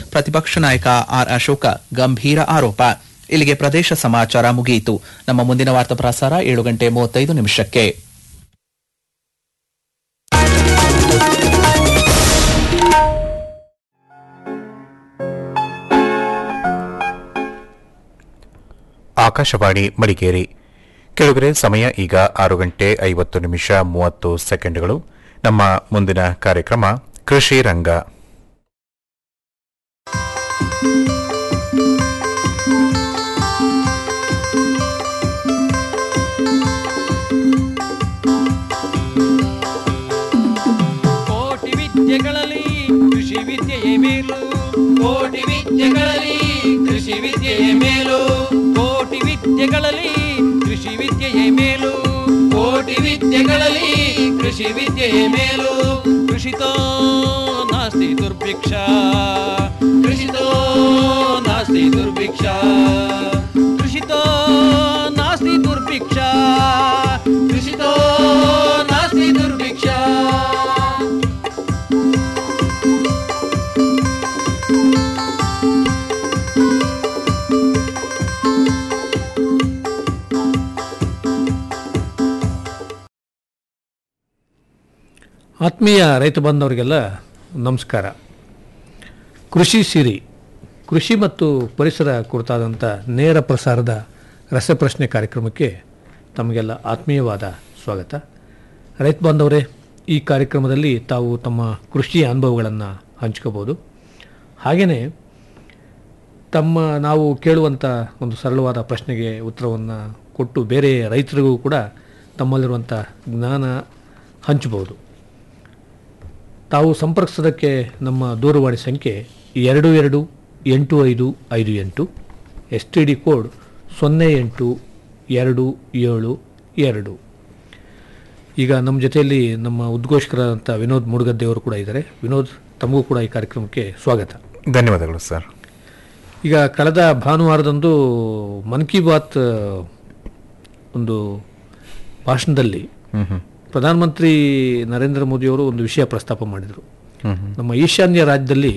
ಪ್ರತಿಪಕ್ಷ ನಾಯಕ ಆರ್ ಅಶೋಕ ಗಂಭೀರ ಆರೋಪ ಇಲ್ಲಿಗೆ ಪ್ರದೇಶ ಸಮಾಚಾರ ಮುಗಿಯಿತು ನಮ್ಮ ಮುಂದಿನ ವಾರ್ತಾ ಪ್ರಸಾರ ಏಳು ಗಂಟೆ ಮೂವತ್ತೈದು ನಿಮಿಷಕ್ಕೆ ಆಕಾಶವಾಣಿ ಮಡಿಕೇರಿ ಕೆಳಗರೆ ಸಮಯ ಈಗ ಆರು ಗಂಟೆ ಐವತ್ತು ನಿಮಿಷ ಮೂವತ್ತು ಸೆಕೆಂಡ್ಗಳು ನಮ್ಮ ಮುಂದಿನ ಕಾರ್ಯಕ್ರಮ ಕೃಷಿ ರಂಗ ಕೋಟಿ ವಿದ್ಯೆಗಳಲ್ಲಿ ಕೃಷಿ ವಿದ್ಯೆಯೇ ಮೇಲು ಕೋಟಿ ವಿದ್ಯೆಗಳಲ್ಲಿ ಕೃಷಿ ವಿದ್ಯೆಯೇ ಮೇಲು ಕೋಟಿ ವಿದ್ಯೆಗಳಲ್ಲಿ ಕೃಷಿ ವಿದ್ಯೆಯೇ ಮೇಲು ಕೋಟಿ ವಿದ್ಯೆಗಳಲ್ಲಿ ಕೃಷಿ ವಿದ್ಯೆಯೇ ಮೇಲು ಕೃಷಿತೋ ನಾಸ್ತಿ ದುರ್ಭಿಕ್ಷ ಕೃಷಿತೋ ನಾಸ್ತಿ ದುರ್ಭಿಕ್ಷ ಕೃಷಿತೋ ನಾಸ್ತಿ ದುರ್ಭಿಕ್ಷ ಕೃಷಿತೋ ನಾಸ್ತಿ ದುರ್ಭಿಕ್ಷ ಆತ್ಮೀಯ ರೈತ ಬಾಂಧವರಿಗೆಲ್ಲ ನಮಸ್ಕಾರ ಕೃಷಿ ಸಿರಿ ಕೃಷಿ ಮತ್ತು ಪರಿಸರ ಕುರಿತಾದಂಥ ನೇರ ಪ್ರಸಾರದ ರಸಪ್ರಶ್ನೆ ಕಾರ್ಯಕ್ರಮಕ್ಕೆ ತಮಗೆಲ್ಲ ಆತ್ಮೀಯವಾದ ಸ್ವಾಗತ ರೈತ ಬಾಂಧವರೇ ಈ ಕಾರ್ಯಕ್ರಮದಲ್ಲಿ ತಾವು ತಮ್ಮ ಕೃಷಿ ಅನುಭವಗಳನ್ನು ಹಂಚ್ಕೋಬೋದು ಹಾಗೆಯೇ ತಮ್ಮ ನಾವು ಕೇಳುವಂಥ ಒಂದು ಸರಳವಾದ ಪ್ರಶ್ನೆಗೆ ಉತ್ತರವನ್ನು ಕೊಟ್ಟು ಬೇರೆ ರೈತರಿಗೂ ಕೂಡ ತಮ್ಮಲ್ಲಿರುವಂಥ ಜ್ಞಾನ ಹಂಚಬಹುದು ತಾವು ಸಂಪರ್ಕಿಸೋದಕ್ಕೆ ನಮ್ಮ ದೂರವಾಣಿ ಸಂಖ್ಯೆ ಎರಡು ಎರಡು ಎಂಟು ಐದು ಐದು ಎಂಟು ಎಸ್ ಟಿ ಡಿ ಕೋಡ್ ಸೊನ್ನೆ ಎಂಟು ಎರಡು ಏಳು ಎರಡು ಈಗ ನಮ್ಮ ಜೊತೆಯಲ್ಲಿ ನಮ್ಮ ಉದ್ಘೋಷಕರಾದಂಥ ವಿನೋದ್ ಮುಡುಗದ್ದೆಯವರು ಕೂಡ ಇದ್ದಾರೆ ವಿನೋದ್ ತಮಗೂ ಕೂಡ ಈ ಕಾರ್ಯಕ್ರಮಕ್ಕೆ ಸ್ವಾಗತ ಧನ್ಯವಾದಗಳು ಸರ್ ಈಗ ಕಳೆದ ಭಾನುವಾರದಂದು ಮನ್ ಕಿ ಬಾತ್ ಆ, ಒಂದು ಭಾಷಣದಲ್ಲಿ ಹ್ಮ್ ಹ್ಮ್ ಪ್ರಧಾನಮಂತ್ರಿ ನರೇಂದ್ರ ಮೋದಿಯವರು ಒಂದು ವಿಷಯ ಪ್ರಸ್ತಾಪ ಮಾಡಿದರು ಹ್ಮ್ ಹ್ಮ್ ನಮ್ಮ ಈಶಾನ್ಯ ರಾಜ್ಯದಲ್ಲಿ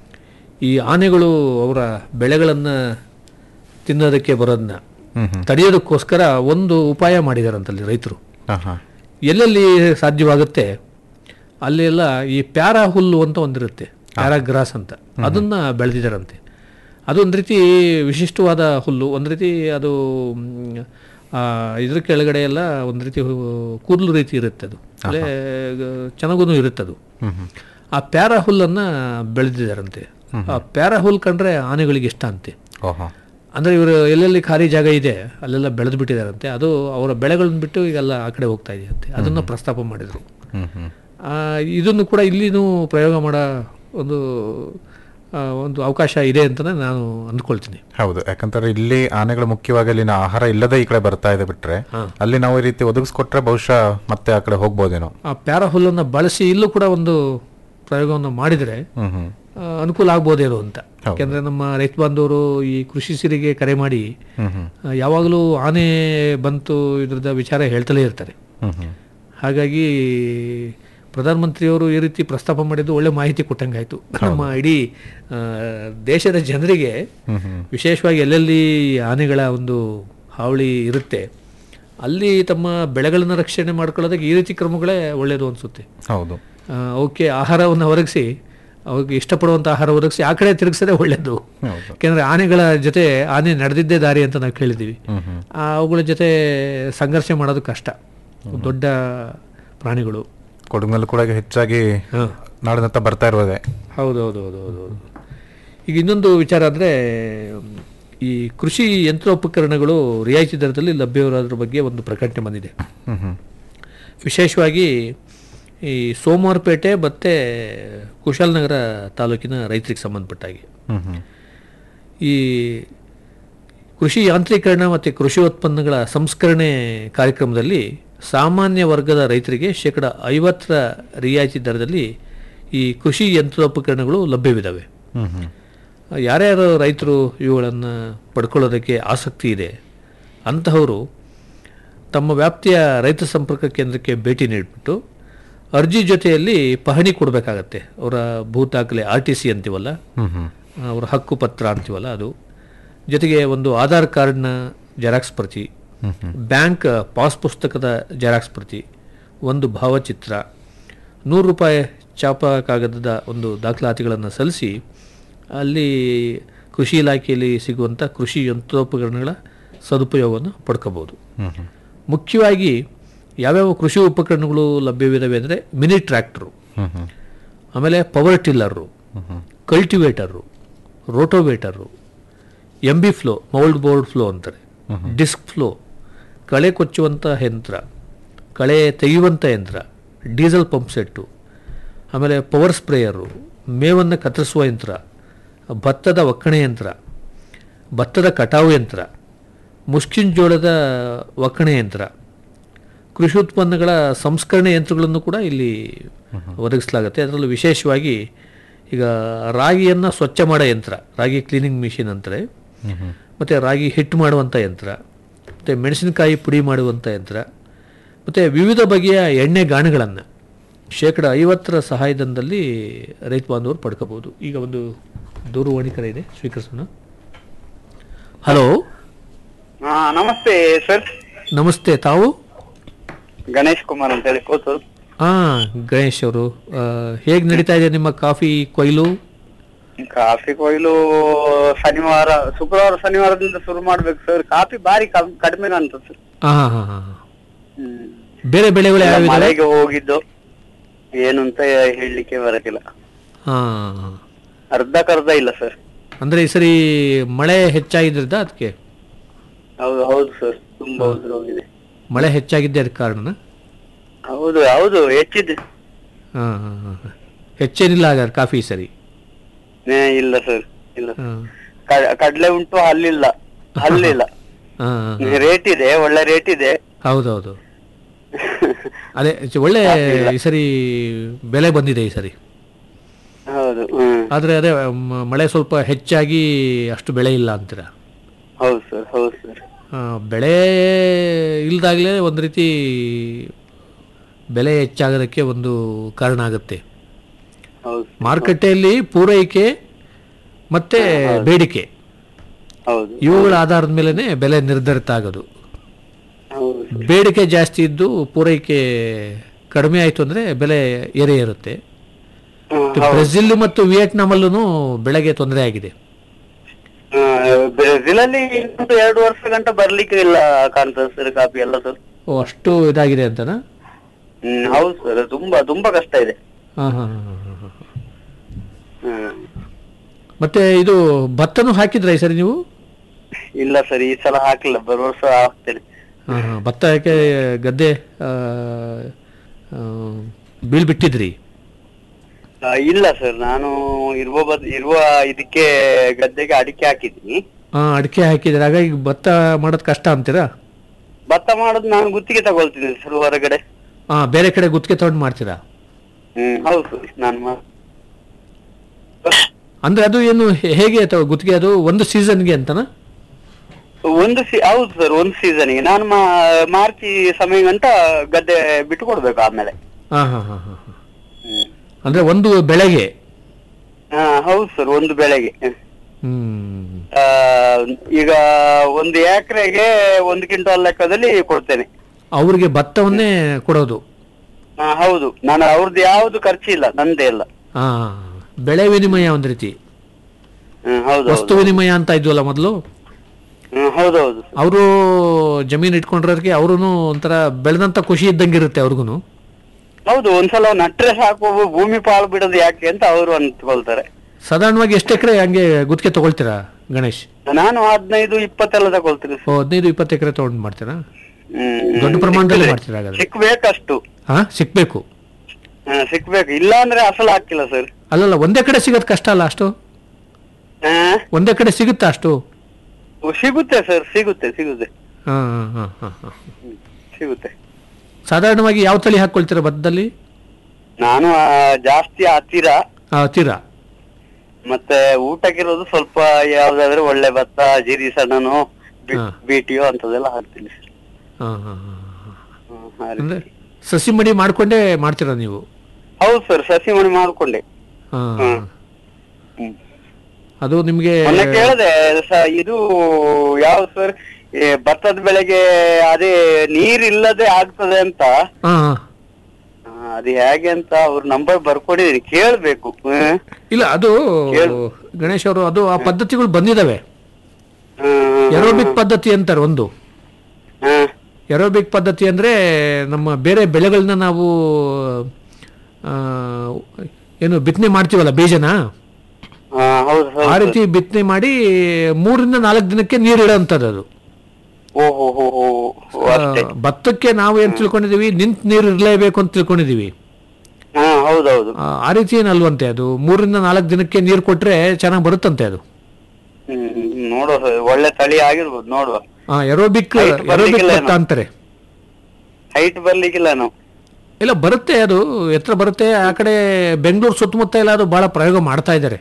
ಈ ಆನೆಗಳು ಅವರ ಬೆಳೆಗಳನ್ನು ತಿನ್ನೋದಕ್ಕೆ ಬರೋದನ್ನ ಹ್ಮ್ ಹ್ಮ್ ತಡೆಯೋದಕ್ಕೋಸ್ಕರ ಒಂದು ಉಪಾಯ ಮಾಡಿದಾರಂತಲ್ಲಿ ರೈತರು ಹಾ ಹಾ ಎಲ್ಲೆಲ್ಲಿ ಸಾಧ್ಯವಾಗುತ್ತೆ ಅಲ್ಲೆಲ್ಲ ಈ ಪ್ಯಾರಾ ಹುಲ್ಲು ಅಂತ ಒಂದಿರುತ್ತೆ ಪ್ಯಾರಾ ಗ್ರಾಸ್ ಅಂತ ಅದನ್ನ ಬೆಳೆದಿದ್ದಾರಂತೆ ಅದು ಒಂದು ರೀತಿ ವಿಶಿಷ್ಟವಾದ ಹುಲ್ಲು ಒಂದು ರೀತಿ ಅದು ಮ್, ಆ, ಇದ್ರ ಕೆಳಗಡೆ ಎಲ್ಲ ಒಂದು ರೀತಿ ಹು- ಕೂದಲು ರೀತಿ ಇರುತ್ತೆ ಅದು ಅಲ್ಲೇ ಚೆನ್ನಾಗೂ ಇರುತ್ತೆ ಅದು ಹ್ಮ್ ಹ್ಮ್ ಆ ಪ್ಯಾರಾ ಹುಲ್ಲನ್ನು ಬೆಳೆದಿದ್ದಾರಂತೆ ಆ ಪ್ಯಾರಾ ಹುಲ್ ಕಂಡ್ರೆ ಆನೆಗಳಿಗೆ ಇಷ್ಟ ಅಂತೆ ಓಹೋ ಅಂದರೆ ಇವರು ಎಲ್ಲೆಲ್ಲಿ ಖಾಲಿ ಜಾಗ ಇದೆ ಅಲ್ಲೆಲ್ಲ ಬೆಳೆದು ಬಿಟ್ಟಿದ್ದಾರಂತೆ ಅದು ಅವರ ಬೆಳೆಗಳನ್ನ ಬಿಟ್ಟು ಈಗೆಲ್ಲ ಆ ಕಡೆ ಹೋಗ್ತಾ ಇದೆಯಂತೆ ಅದನ್ನು ಪ್ರಸ್ತಾಪ ಮಾಡಿದರು ಹ್ಮ್ ಹ್ಮ್ ಆ, ಇದನ್ನು ಕೂಡ ಇಲ್ಲಿನೂ ಪ್ರಯೋಗ ಮಾಡೋ ಒಂದು ಆ, ಒಂದು ಅವಕಾಶ ಇದೆ ಅಂತಲೇ ನಾನು ಅಂದ್ಕೊಳ್ತೀನಿ ಹೌದು ಯಾಕಂದ್ರೆ ಇಲ್ಲಿ ಆನೆಗಳು ಮುಖ್ಯವಾಗಿ ಅಲ್ಲಿನ ಆಹಾರ ಇಲ್ಲದೆ ಈ ಕಡೆ ಬರ್ತಾ ಇದೆ ಬಿಟ್ರೆ ಅಲ್ಲಿ ನಾವು ಈ ರೀತಿ ಒದಗಿಸ್ಕೊಟ್ರೆ ಬಹುಶಃ ಮತ್ತೆ ಆ ಕಡೆ ಹೋಗ್ಬೋದೇನೋ ಆ ಪ್ಯಾರಾ ಹುಲ್ಲನ್ನು ಬಳಸಿ ಇಲ್ಲೂ ಕೂಡ ಒಂದು ಪ್ರಯೋಗವನ್ನು ಮಾಡಿದರೆ ಹ್ಮ್ ಹ್ಮ್ ಆ, ಅನುಕೂಲ ಆಗ್ಬೋದೇನೋ ಅಂತ ಯಾಕೆಂದರೆ ನಮ್ಮ ರೈತ ಬಾಂಧವರು ಈ ಕೃಷಿ ಸಿರಿಗೆ ಕರೆ ಮಾಡಿ ಹ್ಮ್ ಹ್ಮ್ ಆ, ಯಾವಾಗಲೂ ಆನೆ ಬಂತು ಇದ್ರದ ವಿಚಾರ ಹೇಳ್ತಲೇ ಇರ್ತಾರೆ ಹ್ಮ್ ಹ್ಮ್ ಹಾಗಾಗಿ ಪ್ರಧಾನಮಂತ್ರಿಯವರು ಈ ರೀತಿ ಪ್ರಸ್ತಾಪ ಮಾಡಿದ್ದು ಒಳ್ಳೆ ಮಾಹಿತಿ ಕೊಟ್ಟಂಗಾಯ್ತು ನಮ್ಮ ಇಡೀ ಆ, ದೇಶದ ಜನರಿಗೆ ಹ್ಮ್ ಹ್ಮ್ ವಿಶೇಷವಾಗಿ ಎಲ್ಲೆಲ್ಲಿ ಆನೆಗಳ ಒಂದು ಹಾವಳಿ ಇರುತ್ತೆ ಅಲ್ಲಿ ತಮ್ಮ ಬೆಳೆಗಳನ್ನು ರಕ್ಷಣೆ ಮಾಡ್ಕೊಳ್ಳೋದಕ್ಕೆ ಈ ರೀತಿ ಕ್ರಮಗಳೇ ಒಳ್ಳೆಯದು ಅನಿಸುತ್ತೆ ಹೌದು ಅವಕ್ಕೆ ಆಹಾರವನ್ನು ಒದಗಿಸಿ ಅವ್ರಿಗೆ ಇಷ್ಟಪಡುವಂಥ ಆಹಾರ ಒದಗಿಸಿ ಆ ಕಡೆ ತಿರುಗಿಸೋದೇ ಒಳ್ಳೆಯದು ಹೌದು ಯಾಕೆಂದರೆ ಆನೆಗಳ ಜೊತೆ ಆನೆ ನಡೆದಿದ್ದೇ ದಾರಿ ಅಂತ ನಾವು ಕೇಳಿದ್ದೀವಿ ಹ್ಮ್ ಹ್ಮ್ ಆ ಅವುಗಳ ಜೊತೆ ಸಂಘರ್ಷ ಮಾಡೋದು ಕಷ್ಟ ದೊಡ್ಡ ಪ್ರಾಣಿಗಳು ಕೊಡಗಿನಲ್ಲೂ ಕೂಡ ಈಗ ಹೆಚ್ಚಾಗಿ ಹಾಂ ನಾಡಿನತ್ತ ಬರ್ತಾ ಇರೋದೆ ಹೌದು ಹೌದು ಹೌದು ಹೌದು ಹೌದು ಈಗ ಇನ್ನೊಂದು ವಿಚಾರ ಅಂದರೆ ಈ ಕೃಷಿ ಯಂತ್ರೋಪಕರಣಗಳು ರಿಯಾಯಿತಿ ದರದಲ್ಲಿ ಲಭ್ಯವಿರೋದ್ರ ಬಗ್ಗೆ ಒಂದು ಪ್ರಕಟಣೆ ಬಂದಿದೆ ಹ್ಮ್ ಹ್ಮ್ ವಿಶೇಷವಾಗಿ ಈ ಸೋಮವಾರಪೇಟೆ ಮತ್ತು ಕುಶಾಲನಗರ ತಾಲೂಕಿನ ರೈತರಿಗೆ ಸಂಬಂಧಪಟ್ಟ ಹಾಗೆ ಹ್ಮ್ ಹ್ಮ್ ಈ ಕೃಷಿ ಯಾಂತ್ರೀಕರಣ ಮತ್ತು ಕೃಷಿ ಉತ್ಪನ್ನಗಳ ಸಂಸ್ಕರಣೆ ಕಾರ್ಯಕ್ರಮದಲ್ಲಿ ಸಾಮಾನ್ಯ ವರ್ಗದ ರೈತರಿಗೆ ಶೇಕಡ ಐವತ್ತರ ರಿಯಾಯಿತಿ ದರದಲ್ಲಿ ಈ ಕೃಷಿ ಯಂತ್ರೋಪಕರಣಗಳು ಲಭ್ಯವಿದ್ದಾವೆ ಹ್ಮ್ ಹ್ಮ್ ಯಾರ್ಯಾರು ರೈತರು ಇವುಗಳನ್ನು ಪಡ್ಕೊಳ್ಳೋದಕ್ಕೆ ಆಸಕ್ತಿ ಇದೆ ಅಂತಹವರು ತಮ್ಮ ವ್ಯಾಪ್ತಿಯ ರೈತ ಸಂಪರ್ಕ ಕೇಂದ್ರಕ್ಕೆ ಭೇಟಿ ನೀಡಿಬಿಟ್ಟು ಅರ್ಜಿ ಜೊತೆಯಲ್ಲಿ ಪಹಣಿ ಕೊಡಬೇಕಾಗತ್ತೆ ಅವರ ಭೂ ದಾಖಲೆ ಆರ್ ಟಿ ಸಿ ಅಂತೀವಲ್ಲ ಹ್ಮ್ ಹ್ಮ್ ಅವರ ಹಕ್ಕು ಪತ್ರ ಅಂತೀವಲ್ಲ ಅದು ಜೊತೆಗೆ ಒಂದು ಆಧಾರ್ ಕಾರ್ಡ್ನ ಜೆರಾಕ್ಸ್ ಪ್ರತಿ ಬ್ಯಾಂಕ್ ಪಾಸ್ ಪುಸ್ತಕದ ಜೆರಾಕ್ಸ್ ಪ್ರತಿ ಒಂದು ಭಾವಚಿತ್ರ ನೂರು ರೂಪಾಯಿ ಚಾಪ ಕಾಗದದ ಒಂದು ದಾಖಲಾತಿಗಳನ್ನು ಸಲ್ಲಿಸಿ ಅಲ್ಲಿ ಕೃಷಿ ಇಲಾಖೆಯಲ್ಲಿ ಸಿಗುವಂಥ ಕೃಷಿ ಯಂತ್ರೋಪಕರಣಗಳ ಸದುಪಯೋಗವನ್ನು ಪಡ್ಕೋಬೋದು ಮುಖ್ಯವಾಗಿ ಯಾವ್ಯಾವ ಕೃಷಿ ಉಪಕರಣಗಳು ಲಭ್ಯವಿದ್ದಾವೆ ಅಂದರೆ ಮಿನಿ ಟ್ರ್ಯಾಕ್ಟ್ರು ಆಮೇಲೆ power tiller cultivator rotavator M B plough mould board plough ಅಂತಾರೆ ಡಿಸ್ಕ್ ಫ್ಲೋ ಕಳೆ ಕೊಚ್ಚುವಂಥ ಯಂತ್ರ ಕಳೆ ತೆಗೆಯುವಂಥ ಯಂತ್ರ ಡೀಸೆಲ್ ಪಂಪ್ ಸೆಟ್ಟು ಆಮೇಲೆ ಪವರ್ ಸ್ಪ್ರೇಯರು ಮೇವನ್ನು ಕತ್ತರಿಸುವ ಯಂತ್ರ ಭತ್ತದ ಒಕ್ಕಣೆ ಯಂತ್ರ ಭತ್ತದ ಕಟಾವು ಯಂತ್ರ ಮುಸ್ಕಿನ ಜೋಳದ ಒಕ್ಕಣೆ ಯಂತ್ರ ಕೃಷಿ ಉತ್ಪನ್ನಗಳ ಸಂಸ್ಕರಣೆ ಯಂತ್ರಗಳನ್ನು ಕೂಡ ಇಲ್ಲಿ ಒದಗಿಸಲಾಗುತ್ತೆ ಅದರಲ್ಲೂ ವಿಶೇಷವಾಗಿ ಈಗ ರಾಗಿಯನ್ನು ಸ್ವಚ್ಛ ಮಾಡೋ ಯಂತ್ರ ರಾಗಿ ಕ್ಲೀನಿಂಗ್ ಮಿಷಿನ್ ಅಂತಾರೆ ಮತ್ತು ರಾಗಿ ಹಿಟ್ಟು ಮಾಡುವಂಥ ಯಂತ್ರ ಮತ್ತು ಮೆಣಸಿನಕಾಯಿ ಪುಡಿ ಮಾಡುವಂಥ ಯಂತ್ರ ಮತ್ತು ವಿವಿಧ ಬಗೆಯ ಎಣ್ಣೆ ಗಾಣಗಳನ್ನು ಶೇಕಡ ಐವತ್ತರ ಸಹಾಯಧನದಲ್ಲಿ ರೈತ ಬಾಂಧವರು ಪಡ್ಕೋಬೋದು ಈಗ ಒಂದು ದೂರವಾಣಿ ಕರೆ ಇದೆ ಸ್ವೀಕರಿಸೋಣ ಹಲೋ ಹಾ ನಮಸ್ತೆ ಸರ್ ನಮಸ್ತೆ ತಾವು ಗಣೇಶ್ ಕುಮಾರ್ ಅಂತ ಹೇಳಿ ಕೂತು ಹಾಂ ಗಣೇಶ್ ಅವರು ಹೇಗೆ ನಡೀತಾ ಇದೆ ನಿಮ್ಮ ಕಾಫಿ ಕೊಯ್ಲು ಕಾಫಿ ಕೊಯ್ಲು ಶನಿವಾರ ಶುಕ್ರವಾರ ಶನಿವಾರದಿಂದ ಶುರು ಮಾಡ್ಬೇಕು ಸರ್ ಕಾಫಿ ಬಾರಿ ಕಮ್- ಕಡಿಮೆ ಅಂತ ಸರ್ ಹಾಂ ಹಾಂ ಹಾಂ ಹಾಂ ಹ್ಮ್. ಬೇರೆ ಬೆಳೆಗಳು ಯಾವ್ಯಾವ ಮಳೆಗೆ ಹೋಗಿದ್ದು ಏನು ಅಂತ ಹೇಳಲಿಕ್ಕೆ ಬರಕಿಲ್ಲ ಹಾಂ ಅರ್ಧಕ್ಕರ್ಧ ಇಲ್ಲ ಸರ್ ಅಂದರೆ ಈ ಸರಿ ಮಳೆ ಹೆಚ್ಚಾಗಿದ್ರದ ಅದಕ್ಕೆ ಹೌದು ಹೌದು ಸರ್ ತುಂಬಾ ಉದುರು ಹೋಗಿದೆ ಮಳೆ ಹೆಚ್ಚಾಗಿದ್ದೆ ಅದಕ್ಕೆ ಕಾರಣ ಹೌದು ಹೌದು ಹೆಚ್ಚಿದೆ ಹಾಂ ಹಾಂ ಹಾಂ ಹೆಚ್ಚೇನಿಲ್ಲ ಹಾಗಾದ್ರೆ ಕಾಫಿ ಈ ಸರಿ ಏ, ಇಲ್ಲ ಸರ್ ಇಲ್ಲ ಹಾಂ ಕ- ಕಡ್ಲೆ ಉಂಟು ಹಲ್ಲಿಲ್ಲ ಹಲ್ಲಿಲ್ಲ ಹಾಂ ಹಾಂ ರೇಟ್ ಇದೆ ಒಳ್ಳೆ ರೇಟ್ ಇದೆ ಹೌದೌದು ಅದೇ ಚ- ಒಳ್ಳೆ ಈ ಸರಿ ಬೆಲೆ ಬಂದಿದೆ ಈ ಸರಿ ಹೌದು ಹ್ಮ್ ಆದರೆ ಅದೇ ಮ- ಮಳೆ ಸ್ವಲ್ಪ ಹೆಚ್ಚಾಗಿ ಅಷ್ಟು ಬೆಳೆ ಇಲ್ಲ ಅಂತೀರ ಹೌದು ಸರ್ ಹೌದು ಸರ್ ಆ, ಬೆಳೆ ಇಲ್ದಾಗಲೇ ಒಂದು ರೀತಿ ಬೆಲೆ ಹೆಚ್ಚಾಗೋದಕ್ಕೆ ಒಂದು ಕಾರಣ ಆಗುತ್ತೆ ಹೌದು ಮಾರುಕಟ್ಟೆಯಲ್ಲಿ ಪೂರೈಕೆ ಮತ್ತೆ ಬೇಡಿಕೆ ಹೌದು ಇವುಗಳ ಆಧಾರದ ಮೇಲೆ ಬೆಲೆ ನಿರ್ಧರಿತ ಆಗೋದು ಹೌದು ಬೇಡಿಕೆ ಜಾಸ್ತಿ ಇದ್ದು ಪೂರೈಕೆ ಕಡಿಮೆ ಆಯಿತು ಅಂದರೆ ಬೆಲೆ ಏರೇ ಇರುತ್ತೆ ಹ್ಮ್, ಬ್ರೆಜಿಲ್ ಮತ್ತು ವಿಯೆಟ್ನಾಮಲ್ಲೂ ಬೆಳೆಗೆ ತೊಂದರೆ ಆಗಿದೆ ಆ, ಬ್ರೆಜಿಲ್ ಅಲ್ಲಿ ಇನ್ನೊಂದು ಎರಡು ವರ್ಷ ಗಂಟ ಬರ್ಲಿಕ್ಕೆ ಇಲ್ಲ ಕಾಣ್ತದೆ ಸರ್ ಕಾಪಿ ಎಲ್ಲ ಸರ್ ಓ ಅಷ್ಟು ಇದಾಗಿದೆ ಅಂತನಾ ಹ್ಮ್ ಹೌದು ಸರ್ ತುಂಬಾ ತುಂಬಾ ಕಷ್ಟ ಇದೆ ಹಾಂ ಹಾಂ ಹಾಂ ಹಾಂ ಹ್ಮ್ ಮತ್ತೆ ಇದು ಭತ್ತನೂ ಹಾಕಿದ್ರಾ ಈ ಸರಿ ನೀವು ಇಲ್ಲ ಸರ್ ಈ ಸಲ ಹಾಕ್ಲಿಲ್ಲ ಬರುವ ವರ್ಷ ಹಾಕ್ತೇನೆ ಹಾಂ ಹಾಂ ಭತ್ತ ಯಾಕೆ ಗದ್ದೆ ಆ, ಆ, ಬೀಳ್ ಬಿಟ್ಟಿದ್ರಿ ಆ, ಇಲ್ಲ ಸರ್ ನಾನು ಇರುವ ಬದ್ ಇರುವ ಇದಕ್ಕೆ ಗದ್ದೆಗೆ ಅಡಿಕೆ ಹಾಕಿದ್ದೀನಿ ಹಾಂ ಅಡಿಕೆ ಹಾಕಿದ್ರೆ ಹಾಗಾಗಿ ಭತ್ತ ಮಾಡೋದು ಕಷ್ಟ ಅಂತೀರಾ ಭತ್ತ ಮಾಡೋದು ನಾನು ಗುತ್ತಿಗೆ ತಗೊಳ್ತೀನಿ ಸರ್ ಹೊರಗಡೆ ಹಾಂ ಬೇರೆ ಕಡೆ ಗುತ್ತಿಗೆ ತಗೊಂಡು ಮಾಡ್ತೀರಾ ಹ್ಮ್ ಹೌದು ಸರ್ ನಾನು ಮಾ- ಅಂದ್ರೆ ಅದು ಏನು ಹೇ- ಹೇಗೆ ಅಥವಾ ಗುತ್ತಿಗೆ ಅದು ಒಂದು ಸೀಸನ್ಗೆ ಅಂತನಾ ಒಂದು ಸಿ ಹೌದು ಸರ್ ಒಂದು ಸೀಸನ್ಗೆ ನಾನು ಮಾ- ಮಾರ್ಚ್ ಸಮಯ ಗಂಟ ಗದ್ದೆ ಬಿಟ್ಟು ಕೊಡ್ಬೇಕು ಆಮೇಲೆ ಹಾಂ ಹಾಂ ಹಾಂ ಹಾಂ ಹ್ಮ್ ಅಂದ್ರೆ ಒಂದು ಬೆಳೆಗೆ ಹಾ ಹೌದು ಸರ್ ಒಂದು ಬೆಳೆಗೆ ಹ್ಮ್ ಆ, ಈಗ ಒಂದು ಎಕರೆಗೆ ಒಂದು ಕ್ವಿಂಟಲ್ ಲೆಕ್ಕದಲ್ಲಿ ಕೊಡ್ತೇನೆ ಅವ್ರಿಗೆ ಭತ್ತವನ್ನೇ ಕೊಡೋದು ಹಾ ಹೌದು ನಾನು ಅವ್ರದ್ದು ಯಾವ್ದು ಖರ್ಚಿಲ್ಲ ನಂದೇ ಇಲ್ಲ ಹಾ ಬೆಳೆ ವಿನಿಮಯ ಒಂದ್ ರೀತಿ ಹ್ಮ್ ಹೌದು ವಸ್ತು ವಿನಿಮಯ ಅಂತ ಇದ್ವಲ್ಲ ಮೊದಲು ಹ್ಮ್ ಹೌದೌದು ಅವರು ಜಮೀನು ಇಟ್ಕೊಂಡಿರೋದಕ್ಕೆ ಅವ್ರು ಒಂಥರ ಬೆಳೆದಂತ ಖುಷಿ ಇದ್ದಂಗಿರುತ್ತೆ ಅವ್ರಿಗೂ ಹೌದು ಒಂದ್ಸಲ ನಟ್ರೆ ಸಾಕು ಭೂಮಿ ಪಾಳು ಬಿಡೋದು ಯಾಕೆ ಅಂತ ಅವರು ಅಂದ್ಕೊಳ್ತಾರೆ ಸಾಧಾರಣವಾಗಿ ಎಷ್ಟು ಎಕರೆ ಹಂಗೆ ಗುತ್ತಿಗೆ ತಗೊಳ್ತೀರಾ ಗಣೇಶ್ ನಾನು ಹದಿನೈದು ಇಪ್ಪತ್ತೆಲ್ಲ ತಗೊಳ್ತೀನಿ ಓ ಹದಿನೈದು ಇಪ್ಪತ್ತು ಎಕರೆ ತಗೊಂಡು ಮಾಡ್ತೀರಾ ಹ್ಮ್ ದೊಡ್ಡ ಪ್ರಮಾಣದಲ್ಲಿ ಮಾಡ್ತೀರಾ ಹಾಗಾದ್ರೆ ಸಿಕ್ಬೇಕಷ್ಟು ಹಾ ಸಿಕ್ಬೇಕು ಹಾ, ಸಿಕ್ಬೇಕು ಇಲ್ಲ ಅಂದ್ರೆ ಅಸಲು ಹಾಕಿಲ್ಲ ಸರ್ ಅಲ್ಲಲ್ಲ ಒಂದೇ ಕಡೆ ಸಿಗೋದು ಕಷ್ಟ ಅಲ್ಲ ಅಷ್ಟು ಹಾ ಒಂದೇ ಕಡೆ ಸಿಗುತ್ತಾ ಅಷ್ಟು ಸಿಗುತ್ತೆ ಸರ್ ಸಿಗುತ್ತೆ ಸಿಗುತ್ತೆ ಹಾ ಹಾ ಹಾ ಹಾ ಹ್ಮ್, ಸಿಗುತ್ತೆ ಸಾಧಾರಣವಾಗಿ ಯಾವ ತಳಿ ಹಾಕೊಳ್ತೀರಾ ಭತ್ತದಲ್ಲಿ ನಾನು ಆ, ಜಾಸ್ತಿ ಹತ್ತಿರ ಆ, ತೀರಾ ಮತ್ತೆ ಊಟಕ್ಕಿರೋದು ಸ್ವಲ್ಪ ಯಾವ್ದಾದ್ರೆ ಒಳ್ಳೆ ಭತ್ತ ಜೀರಿ ಸಣ್ಣನು ಬಿ- ಹಾ. ಬೀಟಿಯೋ ಅಂತದೆಲ್ಲ ಹಾಕ್ತೀನಿ ಸರ್ ಹಾ ಹಾ ಹಾ ಹಾ. ಹ್ಮ್, ಆ ರೀತಿ. ಅಂದ್ರೆ ಸಸಿ ಮಡಿ ಮಾಡ್ಕೊಂಡೇ ಮಾಡ್ತೀರಾ ನೀವು ಹೌದು ಸರ್ ಸಸಿ ಮಣಿ ಮಾಡ್ಕೊಂಡೆ ಹಾ ಹ್ಮ್. ಹ್ಮ್. ಅದು ನಿಮಗೆ ಮೊನ್ನೆ ಕೇಳಿದೆ ಸ- ಇದು ಯಾವ ಸರ್ ಭತ್ತದ ಬೆಳೆಗೆ ಅದೇ ನೀರ್ ಇಲ್ಲದೆ ಆಗ್ತದೆ ಅಂತ ಹಾ ಆ, ಅದು ಹೇಗೆ ಅಂತ ಅವ್ರ ನಂಬರ್ ಬರ್ಕೊಡಿದೀನಿ ಕೇಳ್ಬೇಕು ಹ್ಮ್. ಇಲ್ಲ ಅದು ಹೇಳು. ಗಣೇಶ್ ಅವರು ಅದು ಆ ಪದ್ಧತಿಗಳು ಬಂದಿದಾವೆ ಹ್ಮ್. ಎರೋಬಿಕ್ ಪದ್ಧತಿ ಅಂತಾರೆ ಒಂದು ಹ್ಮ್. ಎರೋಬಿಕ್ ಪದ್ಧತಿ ಅಂದರೆ ನಮ್ಮ ಬೇರೆ ಬೆಳೆಗಳನ್ನ ನಾವು ಆ, ಏನು ಬಿತ್ತನೆ ಮಾಡ್ತೀವಲ್ಲ ಬೀಜನ ಆ, ಹೌದು ಆ ಹೌದು ರೀತಿ ಬಿತ್ತನೆ ಮಾಡಿ ಮೂರರಿಂದ ನಾಲ್ಕು ದಿನಕ್ಕೆ ನೀರು ಇಡೋಂಥದ್ದು ಅದು ಓ ಹೋ ಹೋ ಹೋ ಹೋ, ಅಷ್ಟೇ ಆ, ಭತ್ತಕ್ಕೆ ನಾವು ಏನು ತಿಳ್ಕೊಂಡಿದೀವಿ ನಿಂತ್ ನೀರು ಇರಲೇಬೇಕು ಅಂತ ತಿಳ್ಕೊಂಡಿದೀವಿ ಹಾ ಹೌದೌದು ಆ, ಆ ರೀತಿ ಏನಲ್ವಂತೆ ಅದು ಮೂರರಿಂದ ನಾಲ್ಕು ದಿನಕ್ಕೆ ನೀರು ಕೊಟ್ರೆ ಚೆನ್ನಾಗಿ ಬರುತ್ತಂತೆ ಅದು ಹ್ಮ್ ಹ್ಮ್, ನೋಡುವ ಸರ್ ಒಳ್ಳೆ ತಳಿ ಆಗಿರ್ಬೋದು ನೋಡುವ ಎರೋಬಿಕ್ Height ಎರೋಬಿಕ್ ಬರ್ಲಿಕ್ಕಿಲ್ಲ ಭತ್ತ ಏನೋ? ಅಂತಾರೆ ಹೈಟ್ ಬರ್ಲಿಕ್ಕಿಲ್ಲ ನಾವು ಇಲ್ಲ ಬರುತ್ತೆ ಅದು ಎತ್ತರ ಬರುತ್ತೆ ಆ ಕಡೆ ಬೆಂಗಳೂರು ಸುತ್ತಮುತ್ತ ಎಲ್ಲ ಅದು ಬಹಳ ಪ್ರಯೋಗ ಮಾಡ್ತಾ ಇದ್ದಾರೆ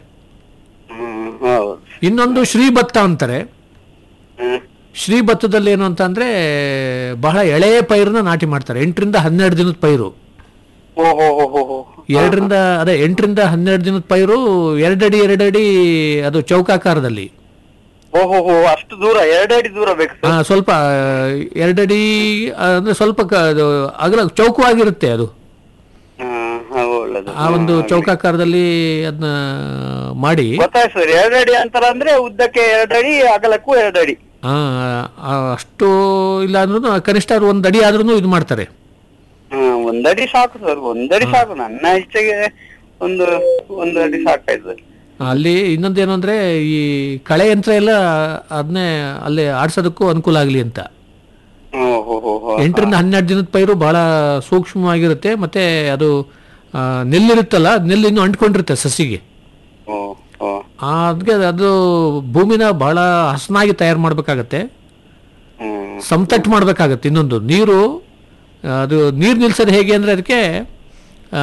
ಹ್ಮ್ ಹೌದು ಇನ್ನೊಂದು ಶ್ರೀ ಭತ್ತ ಅಂತಾರೆ ಹ್ಮ್ ಶ್ರೀ ಭತ್ತದಲ್ಲಿ ಏನು ಅಂತ ಅಂದ್ರೆ ಬಹಳ ಎಳೆಯ ಪೈರನ್ನ ನಾಟಿ ಮಾಡ್ತಾರೆ ಎಂಟರಿಂದ ಹನ್ನೆರಡು ದಿನದ ಪೈರು ಓ ಹೋ ಹೋ ಹೋ ಹೋ ಎರಡರಿಂದ ಅದೇ ಎಂಟರಿಂದ ಹನ್ನೆರಡು ದಿನದ ಪೈರು ಎರಡಡಿ ಎರಡಡಿ ಅದು ಚೌಕಾಕಾರದಲ್ಲಿ ಓ ಹೋ ಹೋ ಅಷ್ಟು ದೂರ ಎರಡು ಅಡಿ ದೂರ ಬೇಕು ಆ, ಸರ್ ಸ್ವಲ್ಪ ಎರಡಡಿ ಅಂದ್ರೆ ಸ್ವಲ್ಪ ಕ- ಅದು ಅಗಲ ಚೌಕವಾಗಿರುತ್ತೆ ಅದು ಹ್ಮ್ ಹಾ, ಒಳ್ಳೇದು ಆ ಒಂದು ಚೌಕಾಕಾರದಲ್ಲಿ ಅದನ್ನ ಮಾಡಿ ಗೊತ್ತಾಯ್ತು ಸರ್ ಎರಡು ಅಡಿ ಅಂತರ ಅಂದ್ರೆ ಉದ್ದಕ್ಕೆ ಎರಡು ಅಡಿ ಅಗಲಕ್ಕೂ ಎರಡು ಅಡಿ ಆ, ಆ, ಅಷ್ಟು ಇಲ್ಲ ಅಂದ್ರೂ ಕನಿಷ್ಠ ಅವ್ರು ಒಂದು ಅಡಿ ಆದ್ರೂ ಇದು ಮಾಡ್ತಾರೆ ಹ್ಮ್ ಒಂದಡಿ ಸಾಕು ಸರ್ ಒಂದಡಿ ಸಾಕು ನನ್ನ ಇಚ್ಛೆಗೆ ಒಂದು ಒಂದು ಅಡಿ ಸಾಕಾಯ್ತು ಅಲ್ಲಿ ಇನ್ನೊಂದೇನು ಅಂದ್ರೆ ಈ ಕಳೆ ಯಂತ್ರ ಎಲ್ಲ ಅದನ್ನೇ ಅಲ್ಲಿ ಆಡ್ಸೋದಕ್ಕೂ ಅನುಕೂಲ ಆಗಲಿ ಅಂತ ಓ ಹೋ ಹೋ ಹೋ ಎಂಟರಿಂದ ಹನ್ನೆರಡು ದಿನದ ಪೈರು ಬಹಳ ಸೂಕ್ಷ್ಮವಾಗಿರುತ್ತೆ ಮತ್ತೆ ಅದು ಆ, ನೆಲ್ಲಿರುತ್ತಲ್ಲ ನೆಲ್ಲು ಇನ್ನೂ ಅಂಟ್ಕೊಂಡಿರುತ್ತೆ ಸಸಿಗೆ ಓ ಓ ಆ, ಅದಕ್ಕೆ ಅದು ಭೂಮಿನ ಬಹಳ ಹಸನಾಗಿ ತಯಾರು ಮಾಡಬೇಕಾಗತ್ತೆ ಹ್ಮ್ ಸಮತಟ್ಟು ಮಾಡಬೇಕಾಗತ್ತೆ ಇನ್ನೊಂದು ನೀರು ಆ, ಅದು ನೀರು ನಿಲ್ಸೋದು ಹೇಗೆ ಅಂದರೆ ಅದಕ್ಕೆ ಆ,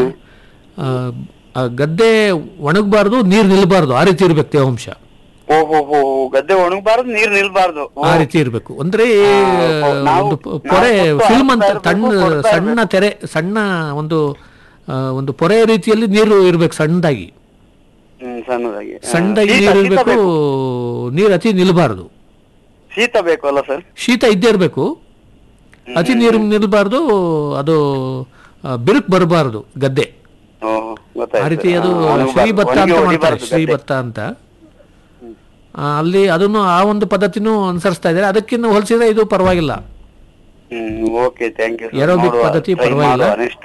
ಆ, ಆ ಗದ್ದೆ ಒಣಗಬಾರ್ದು ನೀರು ನಿಲ್ಬಾರ್ದು ಆ ರೀತಿ ಇರ್ಬೇಕು ತೇವಾಂಶ ಓ ಹೋ ಹೋ ಗದ್ದೆ ಒಣಗಬಾರ್ದು ನೀರ್ ನಿಲ್ಬಾರ್ದು ಓ. ಆ ರೀತಿ ಇರಬೇಕು ಅಂದ್ರೆ ಆ, ನಾವು- ಒಂದು ನಾವು ಪೊರೆ ಕೊಟ್ಟು ಫಿಲ್ಮ್ ಅಂತ ಹಾಕ್ತಾ ಇರ್ಬೇಕು, ಸಣ್ಣ ಕೊಡ್ತಾ ಸಣ್ಣ ತೆರೆ ಸಣ್ಣ ಒಂದು ಆ, ಒಂದು ಪೊರೆ ರೀತಿಯಲ್ಲಿ ನೀರು ಇರ್ಬೇಕು ಸಣ್ಣದಾಗಿ ಹ್ಮ್ ಸಣ್ಣದಾಗಿ ಆ, ಸಣ್ಣದಾಗಿ ಶೀತ- ನೀರು ಶೀತ ಇರಬೇಕು ಬೇಕು. ನೀರು ಅತಿ ನಿಲ್ಬಾರ್ದು ಶೀತ ಬೇಕು ಅಲ್ಲ ಸರ್ ಶೀತ ಇದ್ದೇ ಇರಬೇಕು ಅತಿ ನೀರು ನಿಲ್ಬಾರ್ದು ಅದು ಆ, ಬಿರುಕು ಬರಬಾರ್ದು ಗದ್ದೆ ಓ ಆ ರೀತಿ ಅದು ಒಣಗಬಾರ್ದು. ಶ್ರೀ ಭತ್ತ ಒಣಗಿ ಅಂತ ಮಾಡ್ತಾರೆ ಹೊಡಿಬಾರ್ದು ಶ್ರೀ ಗದ್ದೆ. ಭತ್ತ ಅಂತ ಆ, ಅಲ್ಲಿ ಅದನ್ನು ಆ ಒಂದು ಪದ್ಧತಿನೂ ಅನುಸರಿಸ್ತಾ ಇದ್ದಾರೆ ಅದಕ್ಕಿಂತ ಹೋಲಿಸಿದ್ರೆ ಇದು ಪರವಾಗಿಲ್ಲ ಹ್ಮ್ ಓಕೆ ಥ್ಯಾಂಕ್ ಯು Aerobic ಪದ್ಧತಿ ಪರವಾಗಿಲ್ಲ. ನೆಕ್ಸ್ಟ್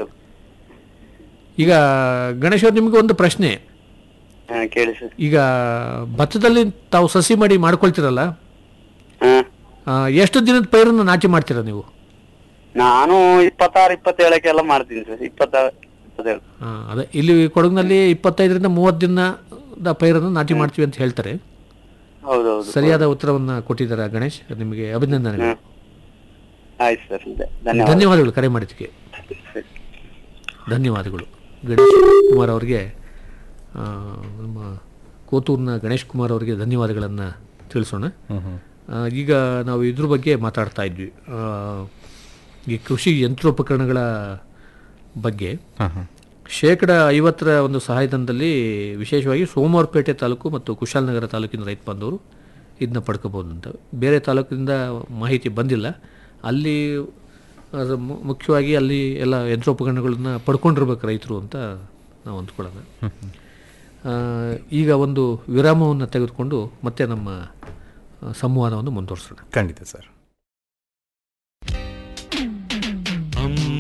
ಈಗ ಗಣೇಶ್ ಅವ್ರು ನಿಮಗೆ ಒಂದು ಪ್ರಶ್ನೆ ಕೇಳಿ ಸರ್ ಈಗ ಭತ್ತದಲ್ಲಿ ತಾವು ಸಸಿ ಮಾಡಿ ಮಾಡ್ಕೊಳ್ತೀರಲ್ಲ ಹಾ ಆ, ಎಷ್ಟು ದಿನದ ಪೈರನ್ನು ನಾಟಿ ಮಾಡ್ತೀರಾ ನೀವು ನಾನು ಇಪ್ಪತ್ತಾರು ಇಪ್ಪತ್ತೇಳಕ್ಕೆಲ್ಲ ಮಾಡ್ತೀನಿ ಸರ್ ಇಪ್ಪತ್ತಾರು ಇಪ್ಪತ್ತೇಳು ಆ, ಅದೇ ಇಲ್ಲಿ ಕೊಡಗಿನಲ್ಲಿ ಇಪ್ಪತ್ತೈದರಿಂದ ಮೂವತ್ತು ದಿನದ ಪೈರನ್ನು ನಾಟಿ ಮಾಡ್ತೀವಿ ಅಂತ ಹೇಳ್ತಾರೆ ಹೌದೌದು ಸರಿಯಾದ ಉತ್ತರವನ್ನ ಕೊಟ್ಟಿದ್ದಾರೆ ಗಣೇಶ್ ನಿಮಗೆ ಅಭಿನಂದನೆಗಳು ಹ್ಮ್. ಆಯ್ತು ಸರ್ ಧನ್ಯವಾದ ಧನ್ಯವಾದಗಳು ಕರೆ ಮಾಡಿದ್ದಕ್ಕೆ ಸರಿ. ಧನ್ಯವಾದಗಳು ಗಣೇಶ್ ಕುಮಾರ್ ಅವರಿಗೆ ಆ, ನಮ್ಮ ಕೋತೂರಿನ ಗಣೇಶ್ ಕುಮಾರ್ ಅವರಿಗೆ ಧನ್ಯವಾದಗಳನ್ನು ತಿಳಿಸೋಣ ಆ, ಈಗ ನಾವು ಇದ್ರ ಬಗ್ಗೆ ಮಾತಾಡ್ತಾ ಇದ್ವಿ ಆ, ಈ ಕೃಷಿ ಯಂತ್ರೋಪಕರಣಗಳ ಬಗ್ಗೆ ಶೇಕಡ ಐವತ್ತರ ಒಂದು ಸಹಾಯಧನದಲ್ಲಿ ವಿಶೇಷವಾಗಿ ಸೋಮವಾರಪೇಟೆ ತಾಲೂಕು ಮತ್ತು ಕುಶಾಲನಗರ ತಾಲೂಕಿನ ರೈತ ಬಾಂಧವರು ಇದನ್ನ ಪಡ್ಕೋಬೋದು ಅಂತ ಬೇರೆ ತಾಲೂಕಿನಿಂದ ಮಾಹಿತಿ ಬಂದಿಲ್ಲ ಅಲ್ಲಿ ಅದು ಮು- ಮುಖ್ಯವಾಗಿ ಅಲ್ಲಿ ಎಲ್ಲ ಯಂತ್ರೋಪಕರಣಗಳನ್ನ ಪಡ್ಕೊಂಡಿರ್ಬೇಕು ರೈತರು ಅಂತ ನಾವು ಅಂದ್ಕೊಳ್ಳೋಣ ಆ, ಈಗ ಒಂದು ವಿರಾಮವನ್ನು ತೆಗೆದುಕೊಂಡು ಮತ್ತೆ ನಮ್ಮ ಆ, ಸಂವಾದವನ್ನು ಮುಂದುವರಿಸೋಣ ಖಂಡಿತ ಸರ್ ಅಮ್ಮ